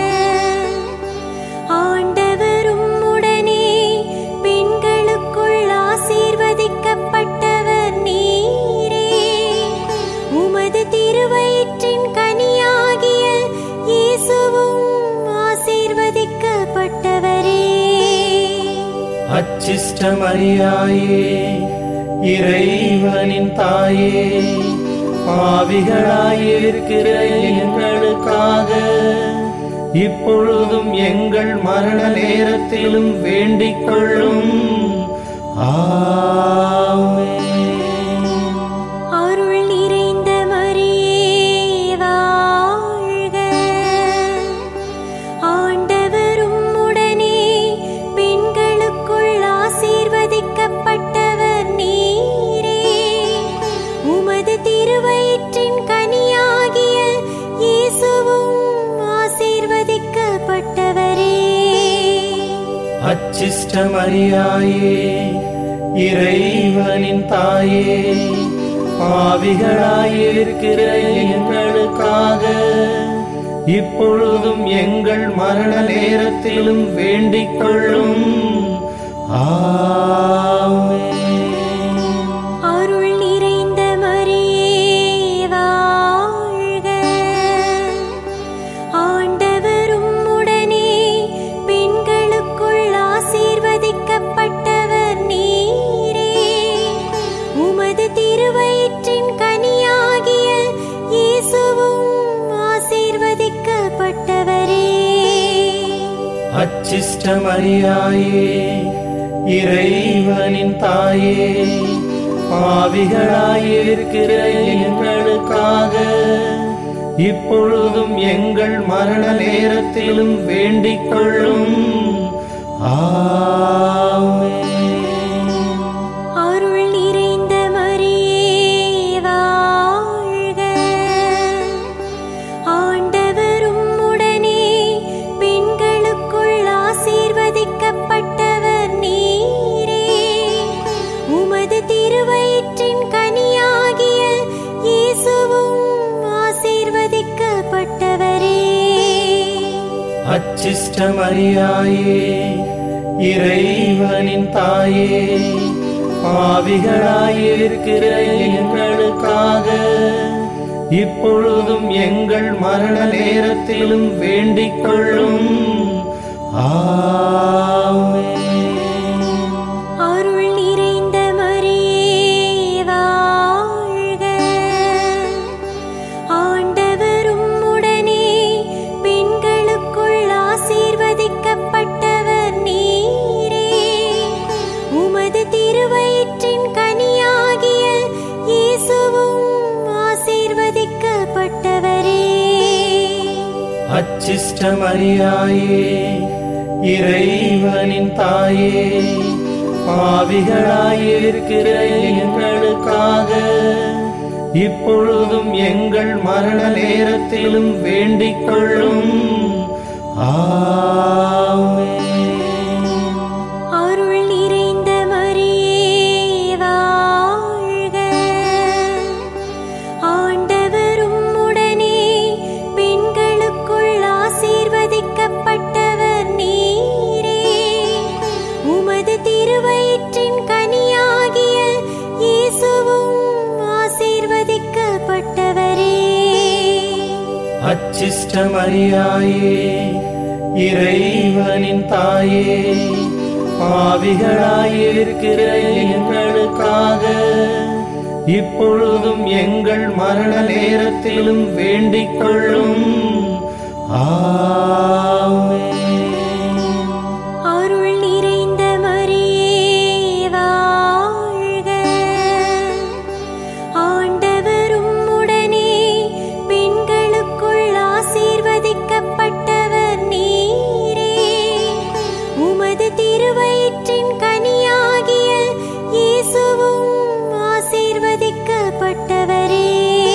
ஆண்டவர் உம்முடனே பெண்களுக்குள் ஆசீர்வதிக்கப்பட்டவர் நீரே உமது திருவயிற்றின் கனியாகிய இயேசுவும் ஆசீர்வதிக்கப்பட்டவரே அச்சிஷ்ட மரியாயே இறைவனின் தாயே பாவிகளாயிருக்கிற எங்களுக்காக இப்பொழுதும் எங்கள் மரண நேரத்திலும் வேண்டிக் கொள்ளும் ஆமென். அச்சிஷ்டமரியாயே இறைவனின் தாயே பாவிகளாயிருக்கிற எங்களுக்காக இப்பொழுதும் எங்கள் மரண நேரத்திலும் வேண்டிக் கொள்ளும் ஆமென். அருள் நிறைந்த மரியே வாழ்க ஆண்டவரும் உடனே பெண்களுக்குள் ஆசீர்வதிக்கப்பட்டவர் நீரே உமது திருவயிற்றின் கனியாகிய இயேசுவும் ஆசீர்வதிக்கப்பட்டவரே அச்சிஷ்டமரியாயே இறைவனின் தாயே பாவிகளாயிருக்கிற எங்களுக்காக இப்பொழுதும் எங்கள் மரண நேரத்திலும் வேண்டிக் கொள்ளும் ஆமென். அருள் நிறைந்த மரியே வாழ்க ஆண்டவரும் உடனே பெண்களுக்குள் ஆசீர்வதிக்கப்பட்டவர் நீரே உமது திருவயிற்றின் கனியாகிய இயேசுவும் ஆசீர்வதிக்கப்பட்டவரே அச்சிஷ்டமரியாயே இறைவனின் தாயே பாவிகளாயிருக்கிற எங்களுக்காக இப்பொழுதும் எங்கள் மரண நேரத்திலும் வேண்டிக் கொள்ளும் ஆமென். அருள் நிறைந்த மரியே வாழ்க ஆண்டவரும் உடனே பெண்களுக்குள் ஆசீர்வதிக்கப்பட்டவர் நீரே உமது திருவயிற்றின் கனியாகிய இயேசுவும் ஆசீர்வதிக்கப்பட்டவரே அச்சிஷ்டமரியாயே இறைவனின் தாயே பாவிகளாயிருக்கிற எங்களுக்காக இப்பொழுதும் எங்கள் மரண நேரத்திலும் வேண்டிக் கொள்ளும் ஆமென். அருள் நிறைந்த மரியே வாழ்க ஆண்டவரும் உடனே பெண்களுக்குள் ஆசீர்வதிக்கப்பட்டவர் நீரே உமது திருவயிற்றின் கனியாகிய இயேசுவும் ஆசீர்வதிக்கப்பட்டவரே அச்சிஷ்டமரியாயே இறைவனின் தாயே பாவிகளாயிருக்கிற எங்களுக்காக இப்பொழுதும் எங்கள் மரண நேரத்திலும் வேண்டிக் கொள்ளும் ஆமென். அருள் நிறைந்த மரியே வாழ்க ஆண்டவரும் உடனே பெண்களுக்குள் ஆசீர்வதிக்கப்பட்டவர் நீரே உமது திருவயிற்றின் கனியாகிய இயேசுவும் ஆசீர்வதிக்கப்பட்டவரே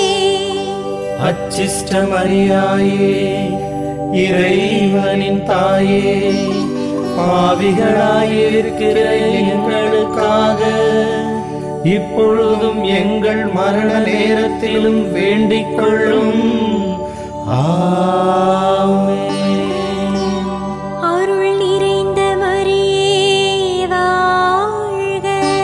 அச்சிஷ்டமரியாயே இறைவனின் தாயே பாவிகளாயிருக்கிற எங்களுக்காக இப்பொழுதும் எங்கள் மரண நேரத்திலும் வேண்டிக் கொள்ளும் ஆமென். அருள் நிறைந்த மரியே வாழ்க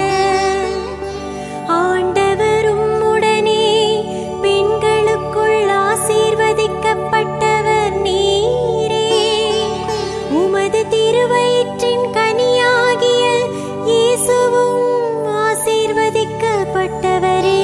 ஆண்டவரும் உடனே பெண்களுக்குள் ஆசீர்வதிக்கப்பட்டவர் நீரே உமது திருவயிற்றின் கனியாகிய இயேசுவும் ஆசீர்வதிக்கப்பட்டவரே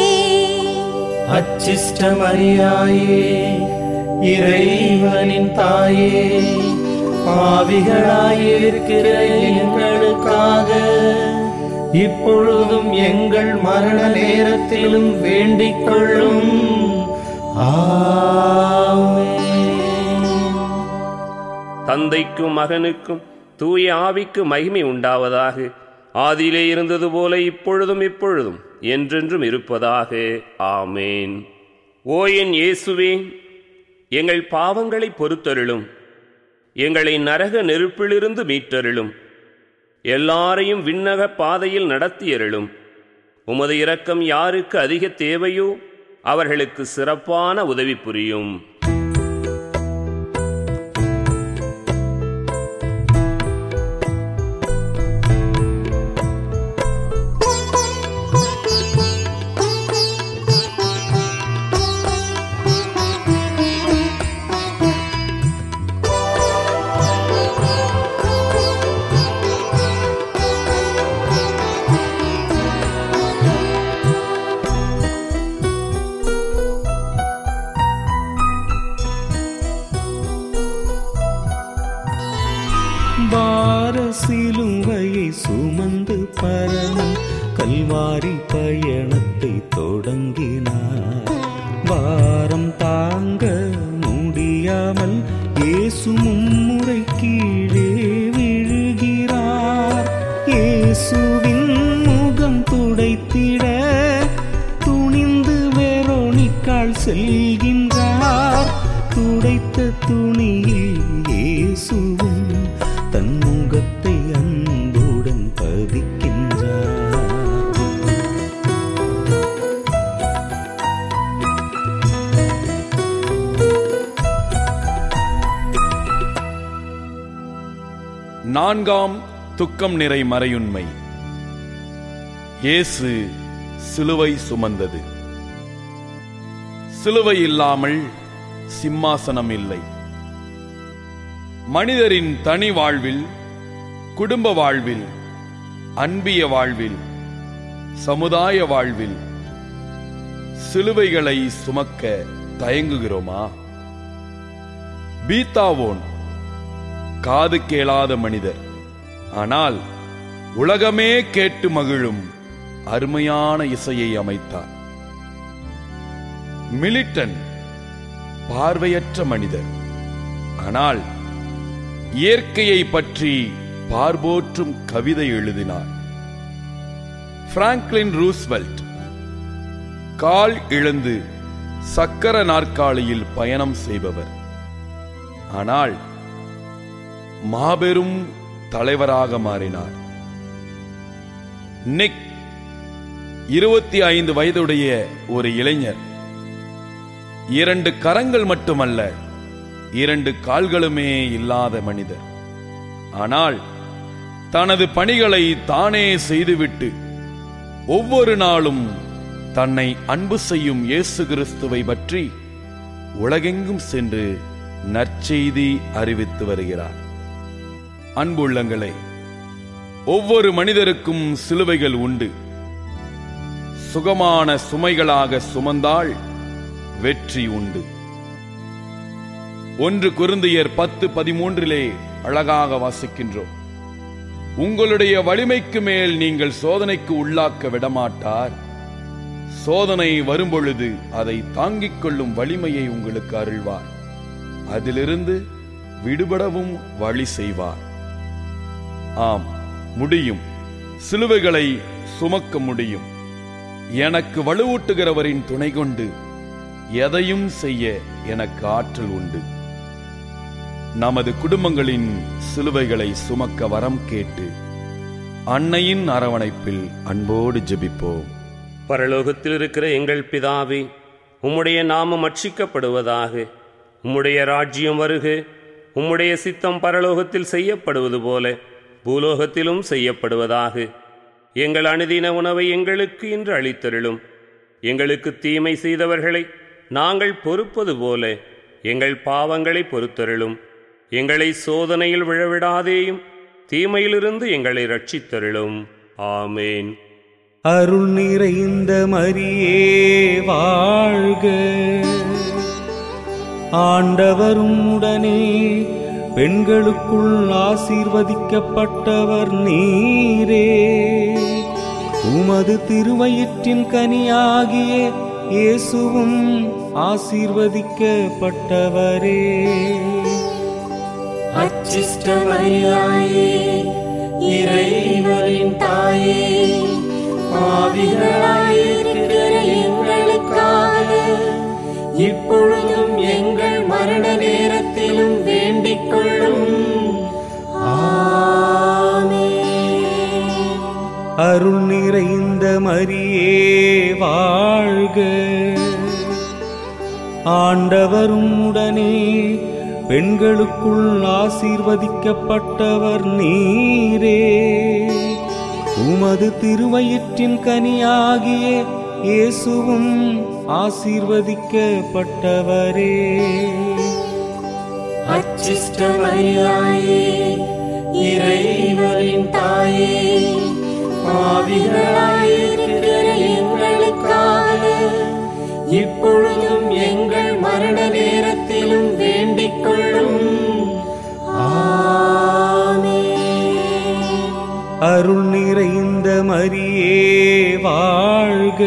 அச்சிஷ்டமரியாயே இறைவனின் தாயே பாவிகளாயிருக்கிற எங்களுக்காக இப்பொழுதும் எங்கள் மரண நேரத்திலும் வேண்டிக் கொள்ளும் ஆமென். தந்தைக்கும் மகனுக்கும் தூய ஆவிக்கு மகிமை உண்டாவதாக ஆதியிலே இருந்தது போல இப்பொழுதும் இப்பொழுதும் என்றென்றும் இருப்பதாக ஆமேன் ஓ என் இயேசுவே எங்கள் பாவங்களை பொறுத்தருளும் எங்களை நரக நெருப்பிலிருந்து மீட்டருளும் எல்லாரையும் விண்ணக பாதையில் நடத்தியருளும் உமது இரக்கம் யாருக்கு அதிக தேவையோ அவர்களுக்கு சிறப்பான உதவி புரியும் பார சிலுவையை சுமந்து பரமன் கல்வாரி பயணத்தை தொடங்கினார் பாரம் தாங்க முடியாமல் இயேசு மும்முறை கீழே விழுகிறார் இயேசுவின் முகம் துடைத்திட துணிந்து வெரோனிக்காள் செல்கின்றார் துடைத்த துணியில் இயேசுவும் தன் முகத்தை அன்புடன் பதிக்கின்றார் நான்காம் துக்கம் நிறை மறையுண்மை இயேசு சிலுவை சுமந்தது சிலுவை இல்லாமல் சிம்மாசனம் இல்லை மனிதரின் தனி வாழ்வில் குடும்ப வாழ்வில் அன்பிய வாழ்வில் சமுதாய வாழ்வில் சிலுவைகளை சுமக்க தயங்குகிறோமா பீத்தாவோன் காது கேளாத மனிதர் ஆனால் உலகமே கேட்டு மகிழும் அருமையான இசையை அமைத்தார் மிலிட்டன் பார்வையற்ற மனிதர் ஆனால் இயற்கையை பற்றி பார்போற்றும் கவிதை எழுதினார் பிராங்க்லின் ரூஸ்வெல்ட் கால் இழந்து சக்கர நாற்காலியில் பயணம் செய்பவர் ஆனால் மாபெரும் தலைவராக மாறினார் நிக் இருபத்தி ஐந்து வயதுடைய ஒரு இளைஞர் இரண்டு கரங்கள் மட்டுமல்ல இரண்டு கால்களுமே இல்லாத மனிதர் ஆனால் தனது பணிகளை தானே செய்துவிட்டு ஒவ்வொரு நாளும் தன்னை அன்பு செய்யும் இயேசு கிறிஸ்துவை பற்றி உலகெங்கும் சென்று நற்செய்தி அறிவித்து வருகிறார் அன்புள்ளங்களே ஒவ்வொரு மனிதருக்கும் சிலுவைகள் உண்டு சுகமான சுமைகளாக சுமந்தால் வெற்றி உண்டு ஒன்று குருந்தியர் பத்து பதிமூன்றிலே அழகாக வாசிக்கின்றோம் உங்களுடைய வலிமைக்கு மேல் நீங்கள் சோதனைக்கு உள்ளாக்க விடமாட்டார் சோதனை வரும்பொழுது அதை தாங்கிக் கொள்ளும் வலிமையை உங்களுக்கு அருள்வார் அதிலிருந்து விடுபடவும் வழி செய்வார் ஆம் முடியும் சிலுவைகளை சுமக்க முடியும் எனக்கு வலுவூட்டுகிறவரின் துணை கொண்டு எதையும் செய்ய எனக்கு ஆற்றல் உண்டு நமது குடும்பங்களின் சிலுவைகளை சுமக்க வரம் கேட்டு அன்னையின் அரவணைப்பில் அன்போடு ஜெபிப்போம் பரலோகத்தில் இருக்கிற எங்கள் பிதாவே உம்முடைய நாமம் அட்சிக்கப்படுவதாக உம்முடைய ராஜ்யம் வருக உம்முடைய சித்தம் பரலோகத்தில் செய்யப்படுவது போல பூலோகத்திலும் செய்யப்படுவதாக எங்கள் அனுதின உணவை எங்களுக்கு இன்று அளித்தருளும் எங்களுக்கு தீமை செய்தவர்களை நாங்கள் பொறுப்பது போல எங்கள் பாவங்களை பொறுத்தருளும் எங்களை சோதனையில் விழவிடாதேயும் தீமையிலிருந்து எங்களை ரட்சித்தருளும் ஆமேன் அருள் நிறைந்த மரியே வாழ்க ஆண்டவரும் உடனே பெண்களுக்குள் ஆசீர்வதிக்கப்பட்டவர் நீரே உமது திருவயிற்றின் கனியாகிய இயேசுவும் ஆசீர்வதிக்கப்பட்டவரே அச்சிஷ்டமரியாயே இறைவனின் தாயே பாவிகளாயிருக்கிற எங்களுக்காக இப்பொழுதும் எங்கள் மரண நேரத்திலும் வேண்டிக் கொள்ளும் மரியே வாழ்க ஆண்டவரும் உடனே பெண்களுக்குள் ஆசீர்வதிக்கப்பட்டவர் நீரே உமது திருவயிற்றின் கனியாகிய இயேசுவும் ஆசீர்வதிக்கப்பட்டவரே அச்சிஷ்டமரியாயே இறைவனின் தாயே பாவிகளாயிருக்கிற எங்களுக்காக இப்பொழுதும் எங்கள் மரண நேரத்திலும் வேண்டிக் கொள்ளும் ஆமென். அருள் நிறைந்த மரியே வாழ்க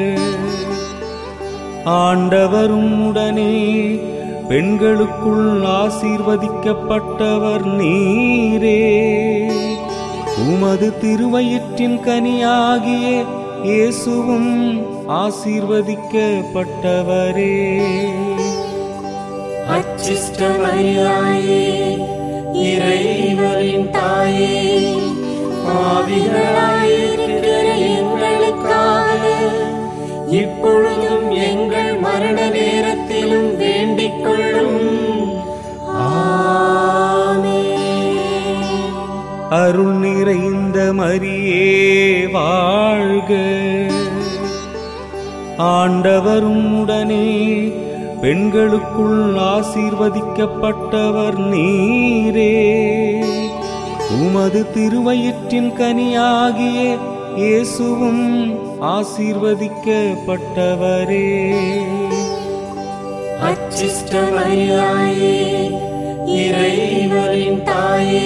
ஆண்டவரும் உடனே பெண்களுக்குள் ஆசீர்வதிக்கப்பட்டவர் நீரே உமது திருவயிற்றின் கனியாகிய இயேசுவும் ஆசீர்வதிக்கப்பட்டவரே அச்சிஷ்டமரியாயே இறைவனின் தாயே பாவிகளாயிருக்கிற எங்களுக்காக இப்பொழுதும் எங்கள் மரண நேரத்திலும் வேண்டிக் கொள்ளும் ஆமென். அருள் நிறைந்த மரியே வாழ்க ஆண்டவரும் உடனே பெண்களுக்குள் ஆசீர்வதிக்கப்பட்டவர் நீரே உமது திருவயிற்றின் கனியாகிய இயேசுவும் ஆசீர்வதிக்கப்பட்டவரே அச்சிஷ்டமரியாயே இறைவனின் தாயே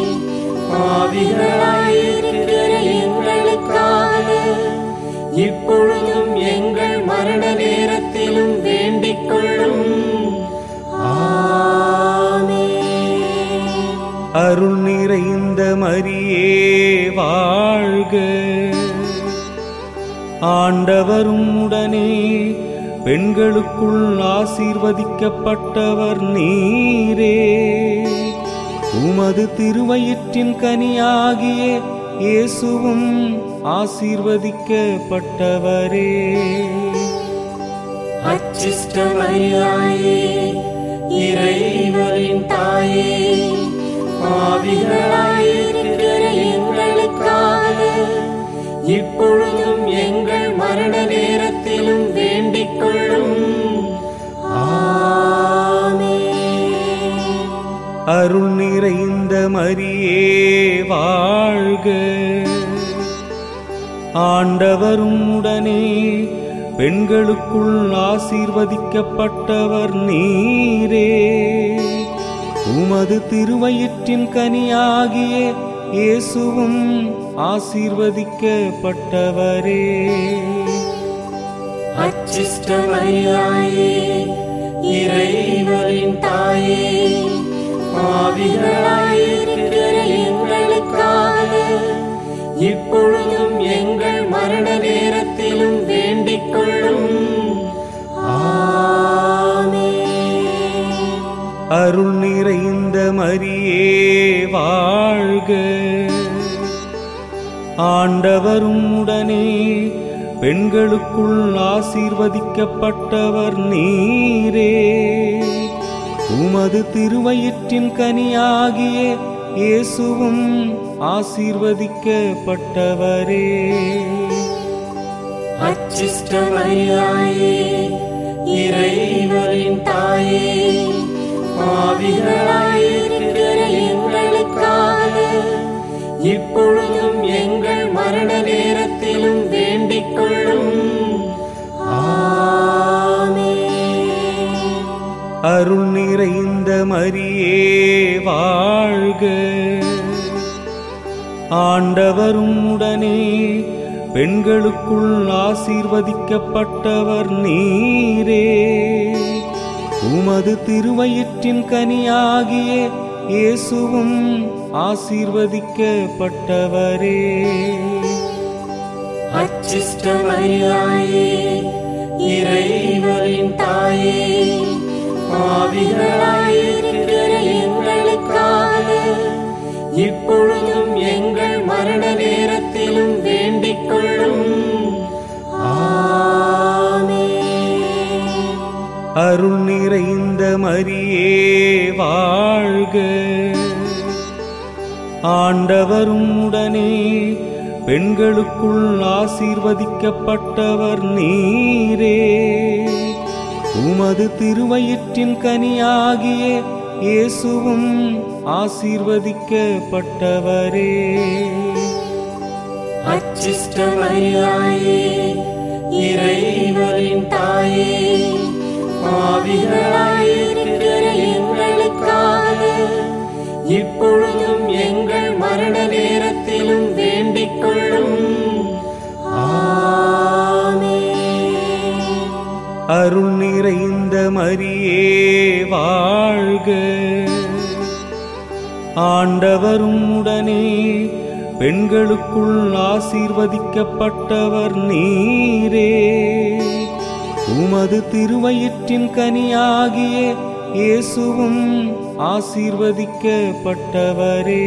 பாவிகளாயிருக்கிற எங்களுக்காக இப்பொழுதும் எங்கள் மரண நேரத்திலும் வேண்டிக் கொள்ளும் ஆமென். அருள் நிறைந்த மரியே வாழ்க ஆண்டவரும் உடனே பெண்களுக்குள் ஆசீர்வதிக்கப்பட்டவர் நீரே உமது திருவயிற்றின் கனியாகிய இயேசுவும் ஆசீர்வதிக்கப்பட்டவரே அச்சிஷ்டமரியாயே இறைவனின் தாயே பாவிகளாயிருக்கிற எங்களுக்காக இப்பொழுதும் எங்கள் மரண நேரத்திலும் வேண்டிக் கொள்ளும் ஆமென். அருள் நிறைந்த மரியே வாழ்க ஆண்டவரும் உடனே பெண்களுக்குள் ஆசீர்வதிக்கப்பட்டவர் நீரே உமது திருவயிற்றின் கனியாகிய இயேசுவும் ஆசீர்வதிக்கப்பட்டவரே அச்சிஷ்டமரியாயே இறைவனின் தாயே பாவிகளாயிருக்கிற எங்களுக்காக இப்பொழுதும் எங்கள் மரண நேரத்திலும் வேண்டிக் கொள்ளும் ஆமென். அருள் நிறைந்த மரியே வாழ்க ஆண்டவரும் உடனே பெண்களுக்குள் ஆசீர்வதிக்கப்பட்டவர் நீரே உமது திருவயிற்றின் கனியாகிய இயேசுவும் ஆசீர்வதிக்கப்பட்டவரே அச்சிஷ்டமரியாயே இறைவனின் தாயே பாவிகளாயிருக்கிற எங்களுக்காக இப்பொழுதும் எங்கள் மரண நேரத்திலும் வேண்டிக் கொள்ளும் ஆமென். அருள் நிறைந்த மரியே வாழ்க ஆண்டவரும் உடனே பெண்களுக்குள் ஆசீர்வதிக்கப்பட்டவர் நீரே உமது திருவயிற்றின் கனியாகிய இயேசுவும் ஆசீர்வதிக்கப்பட்டவரே அச்சிஷ்டமரியாயே இறைவனின் தாயே பாவிகளாயிருக்கிற எங்களுக்காக இப்பொழுதும் எங்கள் மரண நேரத்திலும் வேண்டிக் கொள்ளும் அருள் நிறைந்த மரியே வாழ்க ஆண்டவரும் உடனே பெண்களுக்குள் ஆசீர்வதிக்கப்பட்டவர் நீரே உமது திருவயிற்றின் கனியாகிய இயேசுவும் ஆசீர்வதிக்கப்பட்டவரே அச்சிஷ்டமரியாயே இறைவனின் தாயே பாவிகளாயிருக்கிற எங்களுக்காக இப்பொழுதும் எங்கள் மரண நேரத்திலும் வேண்டிக் கொள்ளும் ஆமென். அருள் நிறைந்த மரியே வாழ்க ஆண்டவரும் உடனே பெண்களுக்குள் ஆசீர்வதிக்கப்பட்டவர் நீரே உமது திருவயிற்றின் கனியாகிய இயேசுவும் ஆசீர்வதிக்கப்பட்டவரே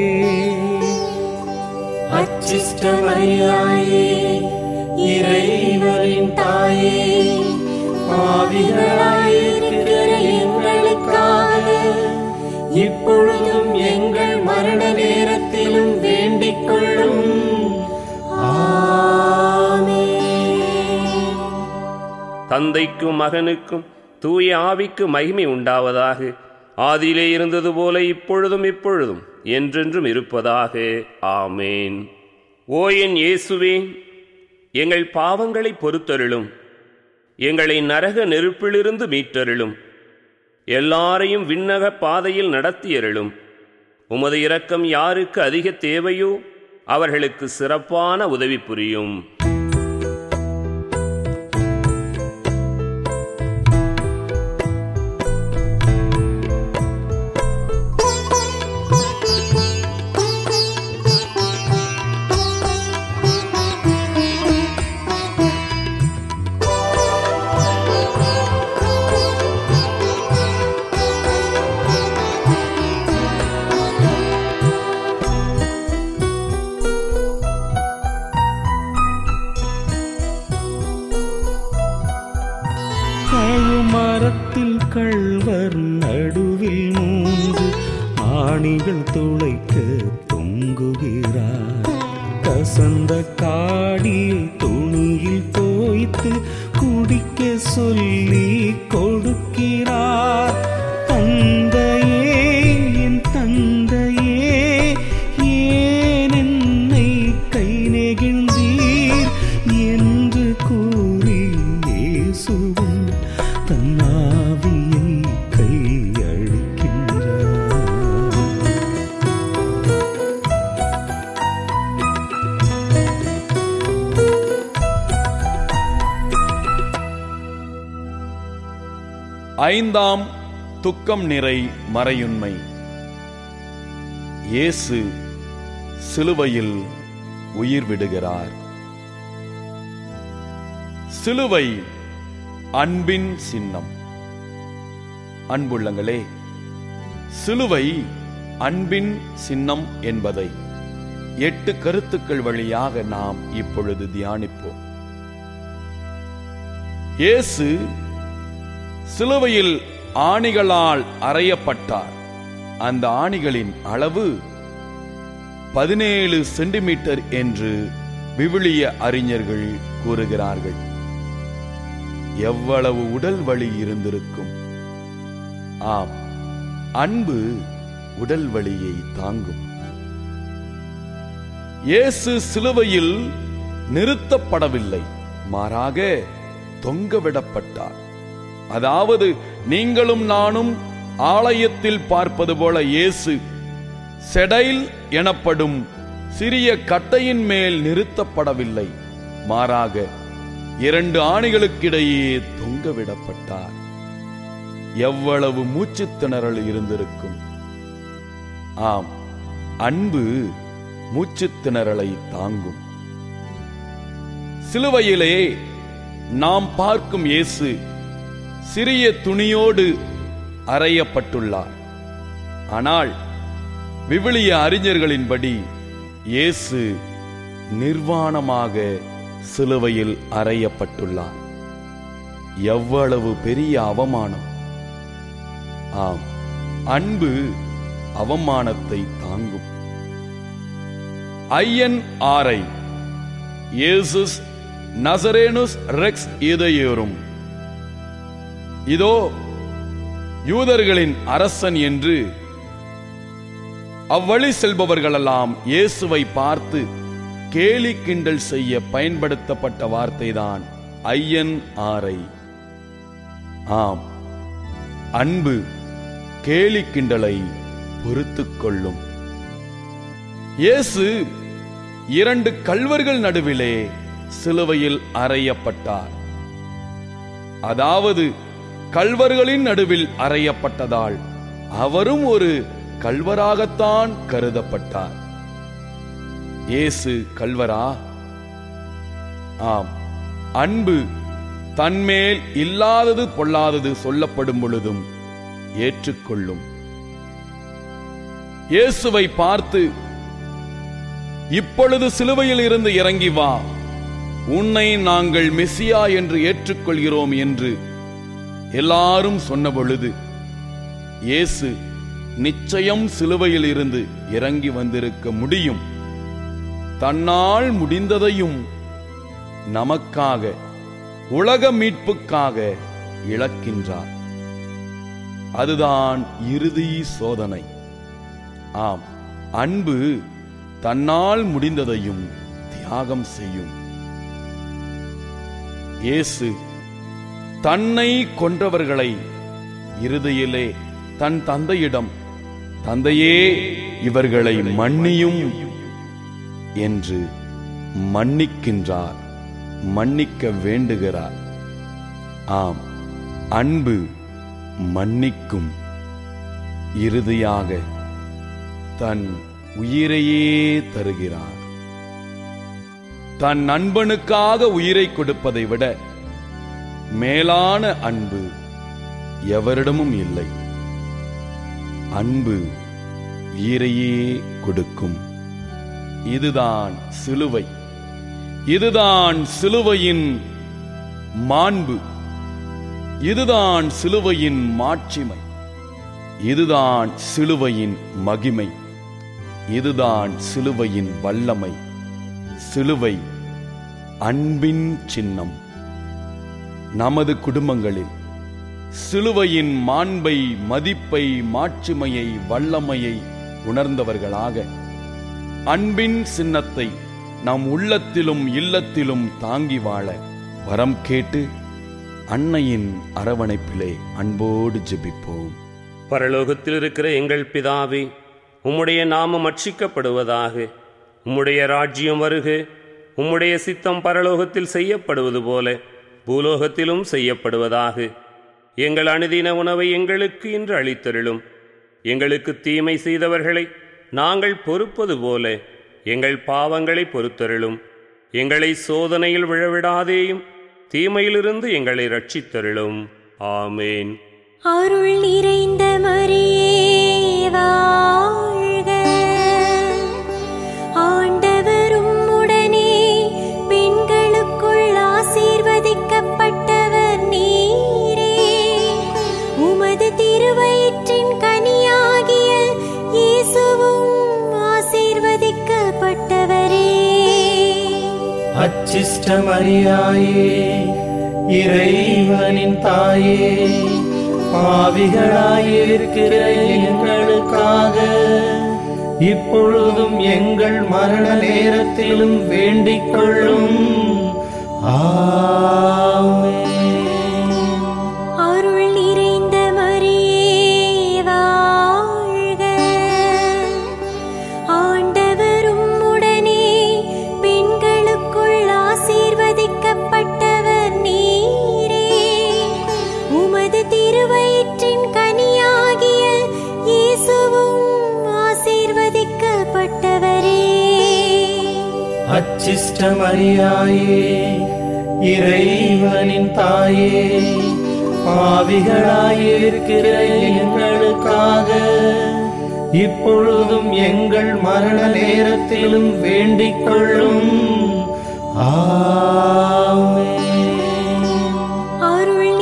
அச்சிஷ்டமரியாயே இறைவனின் தாயே பாவிகளாயிருக்கிற எங்களுக்காக இப்பொழுதும் எங்கள் மரண நேரத்திலும் வேண்டிக் கொள்ளும் ஆமென். தந்தைக்கும் மகனுக்கும் தூய ஆவிக்கு மகிமை உண்டாவதாக ஆதியிலே இருந்தது போல இப்பொழுதும் இப்பொழுதும் என்றென்றும் இருப்பதாக ஆமேன் ஓ என் இயேசுவே எங்கள் பாவங்களை பொறுத்தருளும் எங்களை நரக நெருப்பிலிருந்து மீட்டருளும் எல்லாரையும் விண்ணக பாதையில் நடத்தியருளும் உமது இரக்கம் யாருக்கு அதிக தேவையோ அவர்களுக்கு சிறப்பான உதவி புரியும் கழுமரத்தில் கள்வர் நடுவில் மூன்று ஆணிகள் துளைக்க தொங்குகிறார் கசந்த காடியை துணியில் தோய்த்து குடிக்க சொல்லி கொடுக்கிறார் தந்தையே என் தந்தையே ஏன் என்னை கை நெகிழ்ந்தீர் என்று கூறி இயேசுவும் தன்னாவியை கையளிக்கின்றார் ஐந்தாம் துக்கம் நிறை மறையுண்மை இயேசு சிலுவையில் உயிர் விடுகிறார் சிலுவை அன்பின் சின்னம் அன்புள்ளங்களே சிலுவை அன்பின் சின்னம் என்பதை எட்டு கருத்துக்கள் வழியாக நாம் இப்பொழுது தியானிப்போம் இயேசு சிலுவையில் ஆணிகளால் அறையப்பட்டார் அந்த ஆணிகளின் அளவு பதினேழு சென்டிமீட்டர் என்று விவிலிய அறிஞர்கள் கூறுகிறார்கள் எவ்வளவு உடல் வலி இருந்திருக்கும் ஆம் அன்பு உடல் வலியை தாங்கும் இயேசு சிலுவையில் நிறுத்தப்படவில்லை மாறாக தொங்கவிடப்பட்டார் அதாவது நீங்களும் நானும் ஆலயத்தில் பார்ப்பது போல இயேசு செடைல் எனப்படும் சிறிய கட்டையின் மேல் நிறுத்தப்படவில்லை மாறாக இரண்டு ஆணிகளுக்கிடையே தொங்கவிடப்பட்டார் எவ்வளவு மூச்சுத் திணறல் இருந்திருக்கும் ஆம் அன்பு மூச்சுத் திணறலை தாங்கும் சிலுவையிலே நாம் பார்க்கும் இயேசு சிறிய துணியோடு அறையப்பட்டுள்ளார் ஆனால் விவிலிய அறிஞர்களின்படி இயேசு நிர்வாணமாக சிலுவையில் அறையப்பட்டுள்ளார் எவ்வளவு பெரிய அவமானம் ஆம் அன்பு அவமானத்தை தாங்கும் ஐயன் ஆரை இயேசுஸ் நசரேனுஸ் ரெக்ஸ் இதயோரும் இதோ யூதர்களின் அரசன் என்று அவ்வழி செல்பவர்களெல்லாம் இயேசுவை பார்த்து கேலி கிண்டல் செய்ய பயன்படுத்தப்பட்ட வார்த்தைதான் ஐயன் ஆரை ஆம் அன்பு கேலி கிண்டலை பொறுத்துக் கொள்ளும் இயேசு இரண்டு கல்வர்கள் நடுவிலே சிலுவையில் அறையப்பட்டார் அதாவது கல்வர்களின் நடுவில் அறையப்பட்டதால் அவரும் ஒரு கல்வராகத்தான் கருதப்பட்டார் இயேசு கல்வரா ஆம் அன்பு தன்மேல் இல்லாதது பொல்லாதது சொல்லப்படும் பொழுதும் ஏற்றுக்கொள்ளும் இயேசுவை பார்த்து இப்பொழுது சிலுவையில் இருந்து இறங்கி வா உன்னை நாங்கள் மெசியா என்று ஏற்றுக்கொள்கிறோம் என்று எல்லாரும் சொன்ன பொழுது இயேசு நிச்சயம் சிலுவையில் இருந்து இறங்கி வந்திருக்க முடியும் தன்னால் முடிந்ததையும் நமக்காக உலக மீட்புக்காக இழக்கின்றார் அதுதான் இறுதி சோதனை ஆம் அன்பு தன்னால் முடிந்ததையும் தியாகம் செய்யும் இயேசு தன்னை கொன்றவர்களை இறுதியிலே தன் தந்தையிடம் தந்தையே இவர்களை மன்னியும் என்று மன்னிக்கின்றார் மன்னிக்க வேண்டுகிறார் ஆம் அன்பு மன்னிக்கும் இறுதியாக தன் உயிரையே தருகிறார் தன் நண்பனுக்காக உயிரை கொடுப்பதை விட மேலான அன்பு எவரிடமும் இல்லை அன்பு உயிரையே கொடுக்கும் இதுதான் சிலுவை இதுதான் சிலுவையின் மாண்பு இதுதான் சிலுவையின் மாட்சிமை இதுதான் சிலுவையின் மகிமை இதுதான் சிலுவையின் வல்லமை சிலுவை அன்பின் சின்னம் நமது குடும்பங்களில் சிலுவையின் மாண்பை மதிப்பை மாட்சிமையை வல்லமையை உணர்ந்தவர்களாக அன்பின் சின்னத்தை நம் உள்ளத்திலும் இல்லத்திலும் தாங்கி வாழ வரம் கேட்டு அன்னையின் அரவணைப்பிலே அன்போடு ஜெபிப்போம் பரலோகத்தில் இருக்கிற எங்கள் பிதாவே உம்முடைய நாமம் அட்சிக்கப்படுவதாக உம்முடைய ராஜ்யம் வருக உம்முடைய சித்தம் பரலோகத்தில் செய்யப்படுவது போல பூலோகத்திலும் செய்யப்படுவதாக எங்கள் அனுதின உணவை எங்களுக்கு இன்று அளித்தருளும் எங்களுக்கு தீமை செய்தவர்களை நாங்கள் பொறுப்பது போல எங்கள் பாவங்களை பொறுத்தருளும் எங்களை சோதனையில் விழவிடாதேயும் தீமையிலிருந்து எங்களை ரட்சித்தருளும் ஆமேன் அருள் நிறைந்த மரியே வாழ்க ஆண்டவரும் உடனே பெண்களுக்குள் ஆசீர்வதிக்கப்பட்டவர் நீரே உமது திருவயிற்றின் கனியாகிய இயேசுவும் ஆசீர்வதிக்கப்பட்டவரே அச்சிஷ்ட மரியாயே இறைவனின் தாயே பாவிகளாயிருக்கிற எங்களுக்காக இப்பொழுதும் எங்கள் மரண நேரத்திலும் வேண்டிக் கொள்ளும் ஆமென். அருள் நிறைந்த மரியே வாழ்க ஆண்டவரும் உடனே பெண்களுக்குள் ஆசீர்வதிக்கப்பட்டவர் நீரே உமது திருவயிற்றின் கனியாகிய இயேசுவும் ஆசீர்வதிக்கப்பட்டவரே அச்சிஷ்ட மரியாயே இறைவனின் தாயே பாவிகளாயிருக்கிற எங்களுக்காக இப்பொழுதும் எங்கள் மரண நேரத்திலும் வேண்டிக் கொள்ளும் ஆமென். அருள்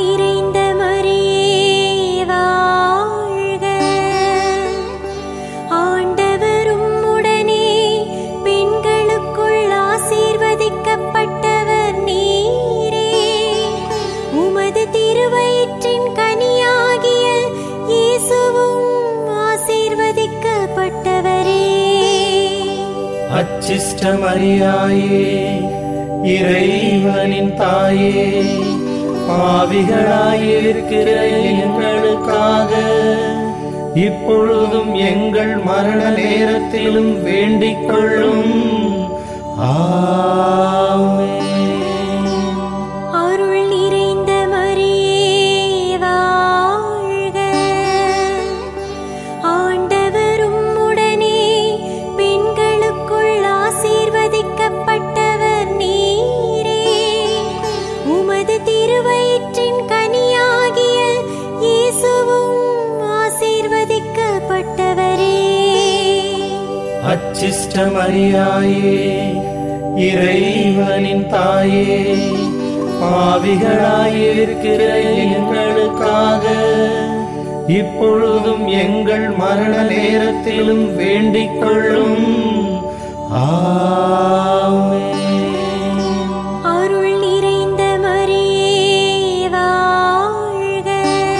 திருவயிற்றின் கனியாகிய இயேசுவும் ஆசீர்வதிக்கப்பட்டவரே அச்சிஷ்ட மரியாயே இறைவனின் தாயே பாவிகளாயிருக்கிற எங்களுக்காக இப்பொழுதும் எங்கள் மரண நேரத்திலும் வேண்டிக் கொள்ளும் ஆமென். அருள் நிறைந்த மரியே வாழ்க ஆண்டவரும் உடனே பெண்களுக்குள் ஆசீர்வதிக்கப்பட்டவர் நீரே உமது திருவயிற்றின் கனியாகிய இயேசுவும் ஆசீர்வதிக்கப்பட்டவரே அச்சிஷ்ட மரியாயே இறைவனின் தாயே பாவிகளாயிருக்கிற எங்களுக்காக இப்பொழுதும் எங்கள் மரண நேரத்திலும் வேண்டிக் கொள்ளும் ஆமென். அருள் நிறைந்த மரியே வாழ்க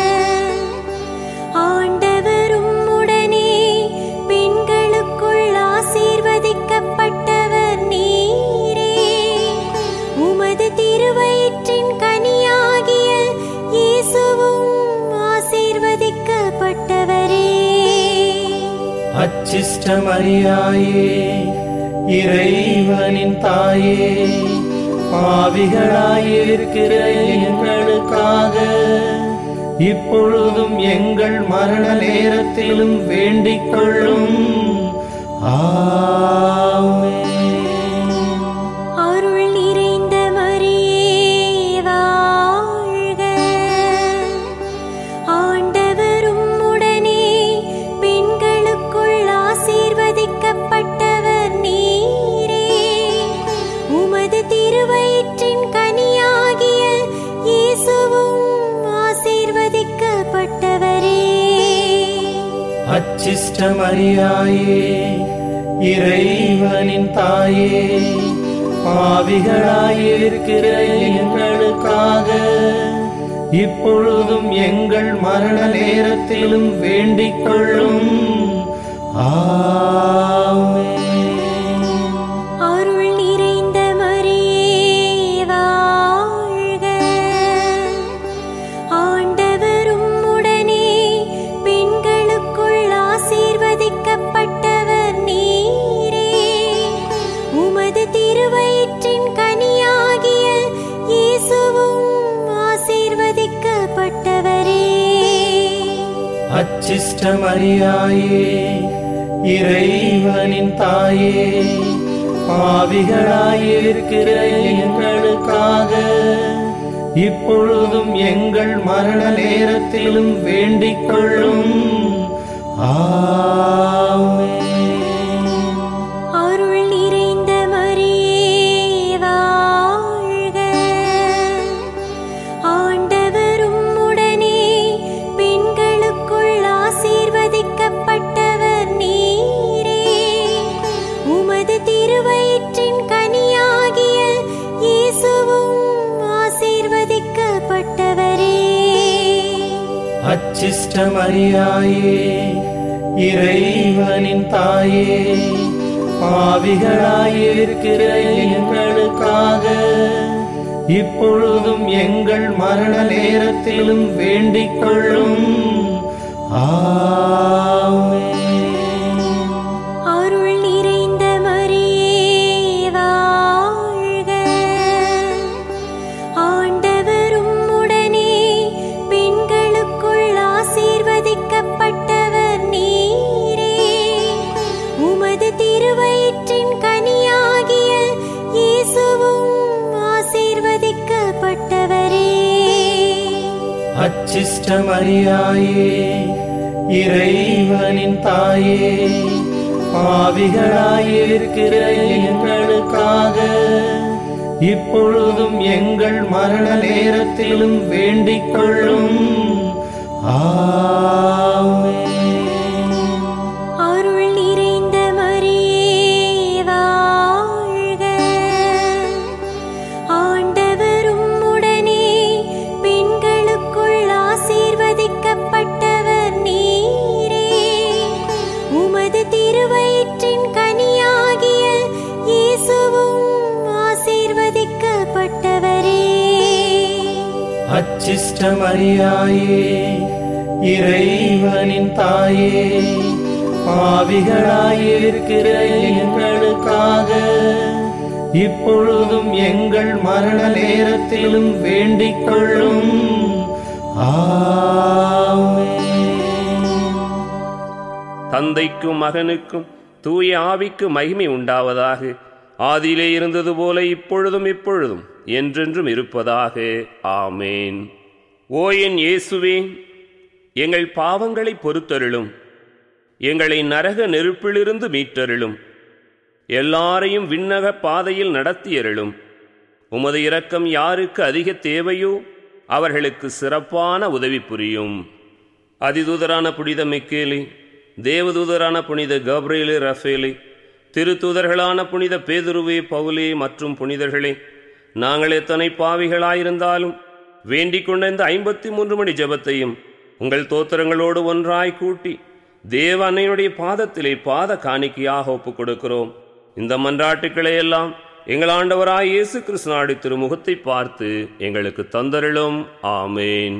ஆண்டவரும் உடனே பெண்களுக்குள் ஆசீர்வதிக்கப்பட்டவர் நீரே உமது திருவயிற்றின் கனியாகிய இயேசுவும் ஆசீர்வதிக்கப்பட்டவரே அச்சிஷ்ட மரியாயே இறைவனின் தாயே பாவிகளாயிருக்கிற எங்களுக்காக இப்பொழுதும் எங்கள் மரண நேரத்திலும் வேண்டிக் கொள்ளும் ஆமென். அருள் நிறைந்த மரியே வாழ்க ஆண்டவரும் உடனே பெண்களுக்குள் ஆசீர்வதிக்கப்பட்டவர் நீரே உமது திருவயிற்றின் கனியாகிய இயேசுவும் ஆசீர்வதிக்கப்பட்டவரே அச்சிஷ்ட மரியாயே இறைவனின் தாயே பாவிகளாயிருக்கிற எங்களுக்காக இப்பொழுதும் எங்கள் மரண நேரத்திலும் வேண்டிக் கொள்ளும் ஆமென். அருள் நிறைந்த மரியே வாழ்க ஆண்டவரும் உடனே பெண்களுக்குள் ஆசீர்வதிக்கப்பட்டவர் நீரே உமது திருவயிற்றின் கனியாகிய இயேசுவும் ஆசீர்வதிக்கப்பட்டவரே அச்சிஷ்ட மரியாயே இறைவனின் தாயே பாவிகளாயிருக்கிற எங்களுக்காக இப்பொழுதும் எங்கள் மரண நேரத்திலும் வேண்டிக் கொள்ளும் ஆமென். அருள் நிறைந்த மரியே வாழ்க ஆண்டவரும் உடனே பெண்களுக்குள் ஆசீர்வதிக்கப்பட்டவர் நீரே உமது திருவயிற்றின் கனியாகிய இயேசுவும் ஆசீர்வதிக்கப்பட்டவரே அச்சிஷ்ட மரியாயே இறைவனின் தாயே பாவிகளாயிருக்கிற எங்களுக்காக இப்பொழுதும் எங்கள் மரண நேரத்திலும் வேண்டிக் கொள்ளும் ஆமென். அருள் நிறைந்த மரியே வாழ்க ஆண்டவரும் உடனே பெண்களுக்குள் ஆசீர்வதிக்கப்பட்டவர் நீரே உமது திருவயிற்றின் கனியாகிய இயேசுவும் ஆசீர்வதிக்கப்பட்டவரே அச்சிஷ்ட மரியாயே இறைவனின் தாயே பாவிகளாயிருக்கிற எங்களுக்காக இப்பொழுதும் எங்கள் மரண நேரத்திலும் வேண்டிக் கொள்ளும் ஆமென். அருள் நிறைந்த மரியே வாழ்க ஆண்டவரும் உடனே பெண்களுக்குள் விசிஷ்ட மரியாயே இறைவனின் தாயே பாவிகளாயிருக்கிற எங்களுக்காக இப்பொழுதும் எங்கள் மரண நேரத்திலும் வேண்டிக் கொள்ளும் ஆமென். தந்தைக்கும் மகனுக்கும் தூய ஆவிக்கு மகிமை உண்டாவதாக ஆதியிலே இருந்தது போல இப்பொழுதும் இப்பொழுதும் என்றென்றும் இருப்பதாக ஆமேன் ஓ என் இயேசுவே எங்கள் பாவங்களை பொறுத்தருளும் எங்களை நரக நெருப்பிலிருந்து மீட்டருளும் எல்லாரையும் விண்ணக பாதையில் நடத்தியருளும் உமது இரக்கம் யாருக்கு அதிக தேவையோ அவர்களுக்கு சிறப்பான உதவி புரியும் அதிதூதரான புனித மிக்கேலி தேவதூதரான புனித கப்ரேலு ரஃபேலி திருத்தூதர்களான புனித பேதுருவே பவுலே மற்றும் புனிதர்களே நாங்கள் எத்தனை பாவிகளாயிருந்தாலும் வேண்டிக் கொண்ட இந்த ஐம்பத்தி மூன்று மணி ஜெபத்தையும் உங்கள் தோத்திரங்களோடு ஒன்றாய் கூட்டி தேவ அன்னையுடைய பாதத்திலே பாத காணிக்கையாக ஒப்புக் கொடுக்கிறோம் இந்த மன்றாட்டுக்களை எல்லாம் எங்கள் ஆண்டவராய் இயேசு கிருஷ்ணாடி திருமுகத்தை பார்த்து எங்களுக்கு தந்தருளும் ஆமேன்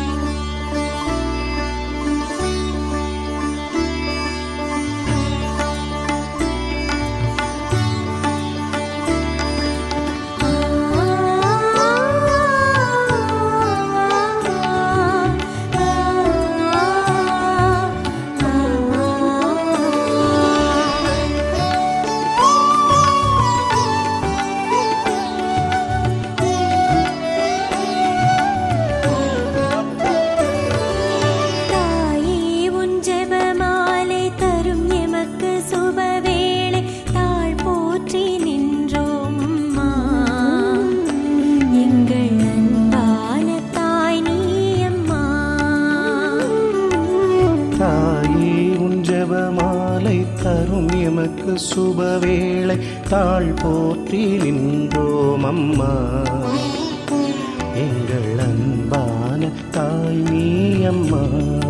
தாயே உன் ஜெபமாலை தரும் எமக்கு சுபவேளை தாழ் போற்றி நின்றோம் அம்மா எங்கள் அன்பான தாய் நீ அம்மா தாயே உன் ஜெபமாலை தரும் எமக்கு சுபவேளை தாழ் போற்றி நின்றோம் அம்மா எங்கள் அன்பான தாய் நீ அம்மா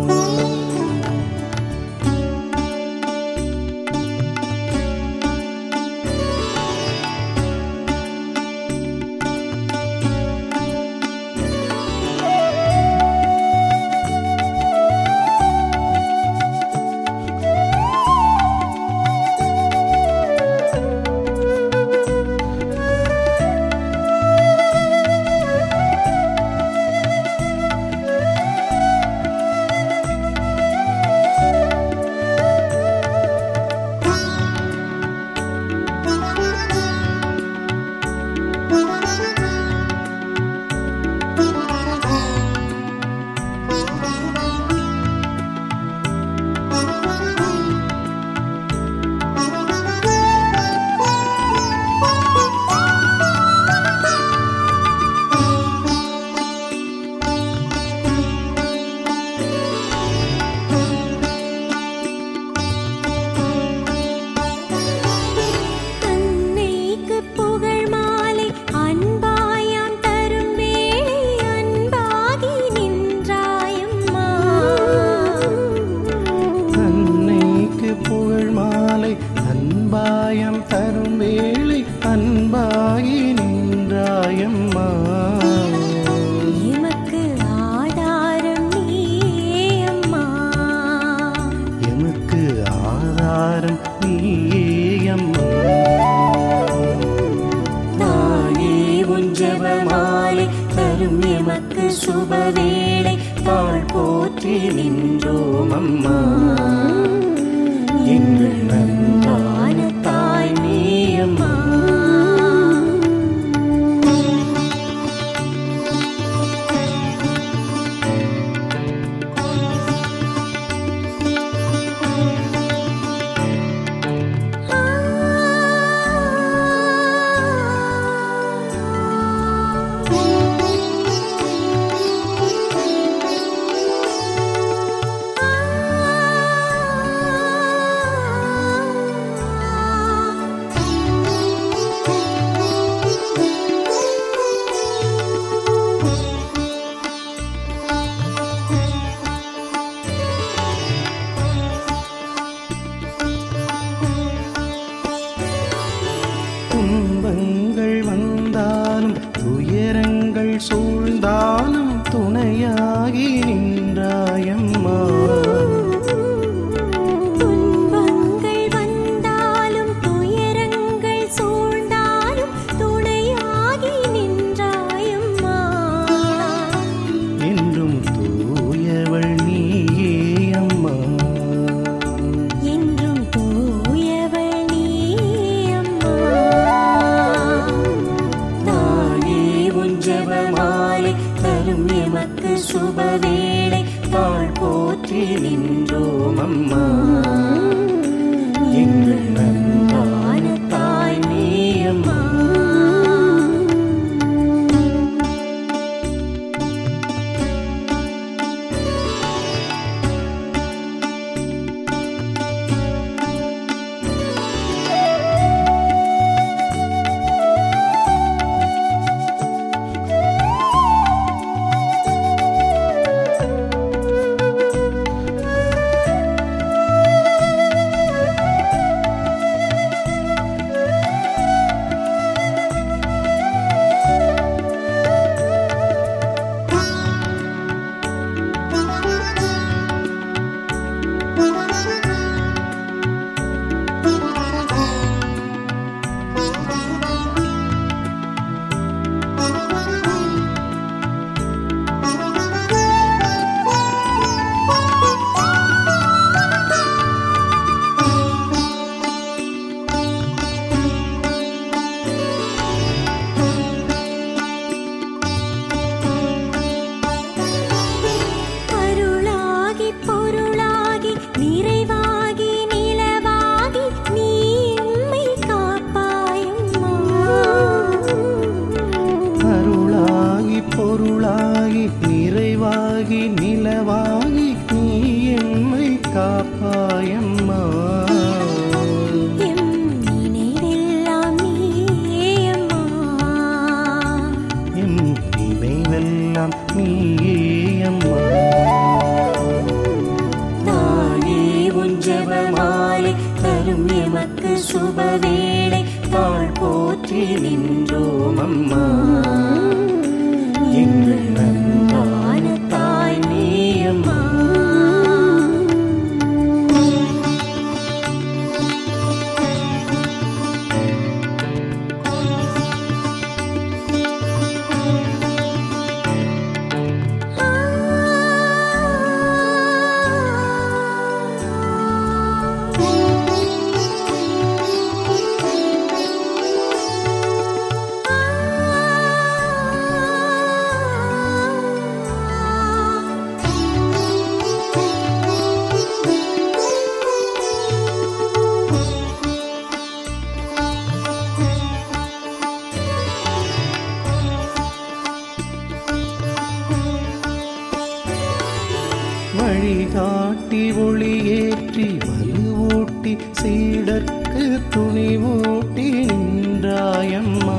அன்னைக்கு புகழ் மாலை அன்பாயாம் தரும் வேளை அன்பாகி நின்றாயம்மா அன்னைக்கு புகழ் மாலை அன்பாயம் தரும் வேளை அன்பாகி நின்றாயம்மா எமக்கு ஆதாரம் நீயே அம்மா எமக்கு ஆதாரம் நீயே அம்மா தாயே உன் ஜெபமாலை தரும் எமக்கு சுபவேளை தாழ் போற்றி நின்றோம் அம்மா எங்கள் அன்பான தாய் நீ அம்மா ஆ சுபவேளை தாழ் போற்றி நின்றோம் அம்மா எங்கள் அன்பான தாய் நீயம்மா அருளாகி பொருளாகி நிறைவாகி நிலவாகி நீ எம்மை காப்பாயம்மா அருளாகி பொருளாகி நிறைவாகி நிலவாகி நீ எம்மை காப்பாயம்மா எம் நினைவெல்லாம் நீயேயம்மா எம் நினைவெல்லாம் நீயே அம்மா தாயே உன் ஜெபமாலை தரும் எமக்கு சுபவேளை தாழ் போற்றி நின்றோம் அம்மா எங்கள் அன்பான தாய் நீயம்மா வழிகாட்டி ஒளியேற்றி வலுவூட்டி சீடர்க்கு துணிவூட்டி நின்றாயம்மா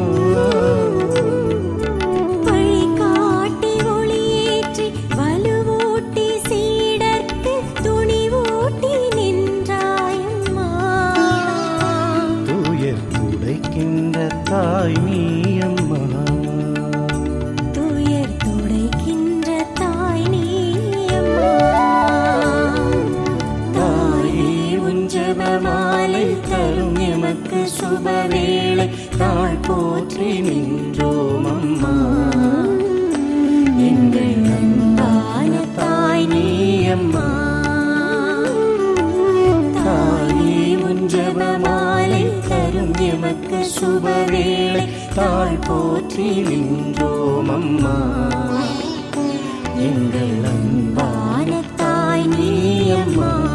வழிகாட்டி ஒளியேற்றி வலுவூட்டி சீடர்க்கு துணிவூட்டி நின்றாயம்மா துயர் துடைக்கின்ற தாய் நீயம்மா துயர் துடைக்கின்ற தாய் நீயம்மா தாயே உன் ஜெபமாலை தரும் எமக்கு சுபவேளை தாழ் போற்றி நின்றோம் அம்மா எங்கள் அன்பான தாய் நீயம்மா தாயே உன் ஜெபமாலை தரும் எமக்கு சுபவேளை தாழ் போற்றி நின்றோம் அம்மா எங்கள் அன்பான தாய் நீயம்மா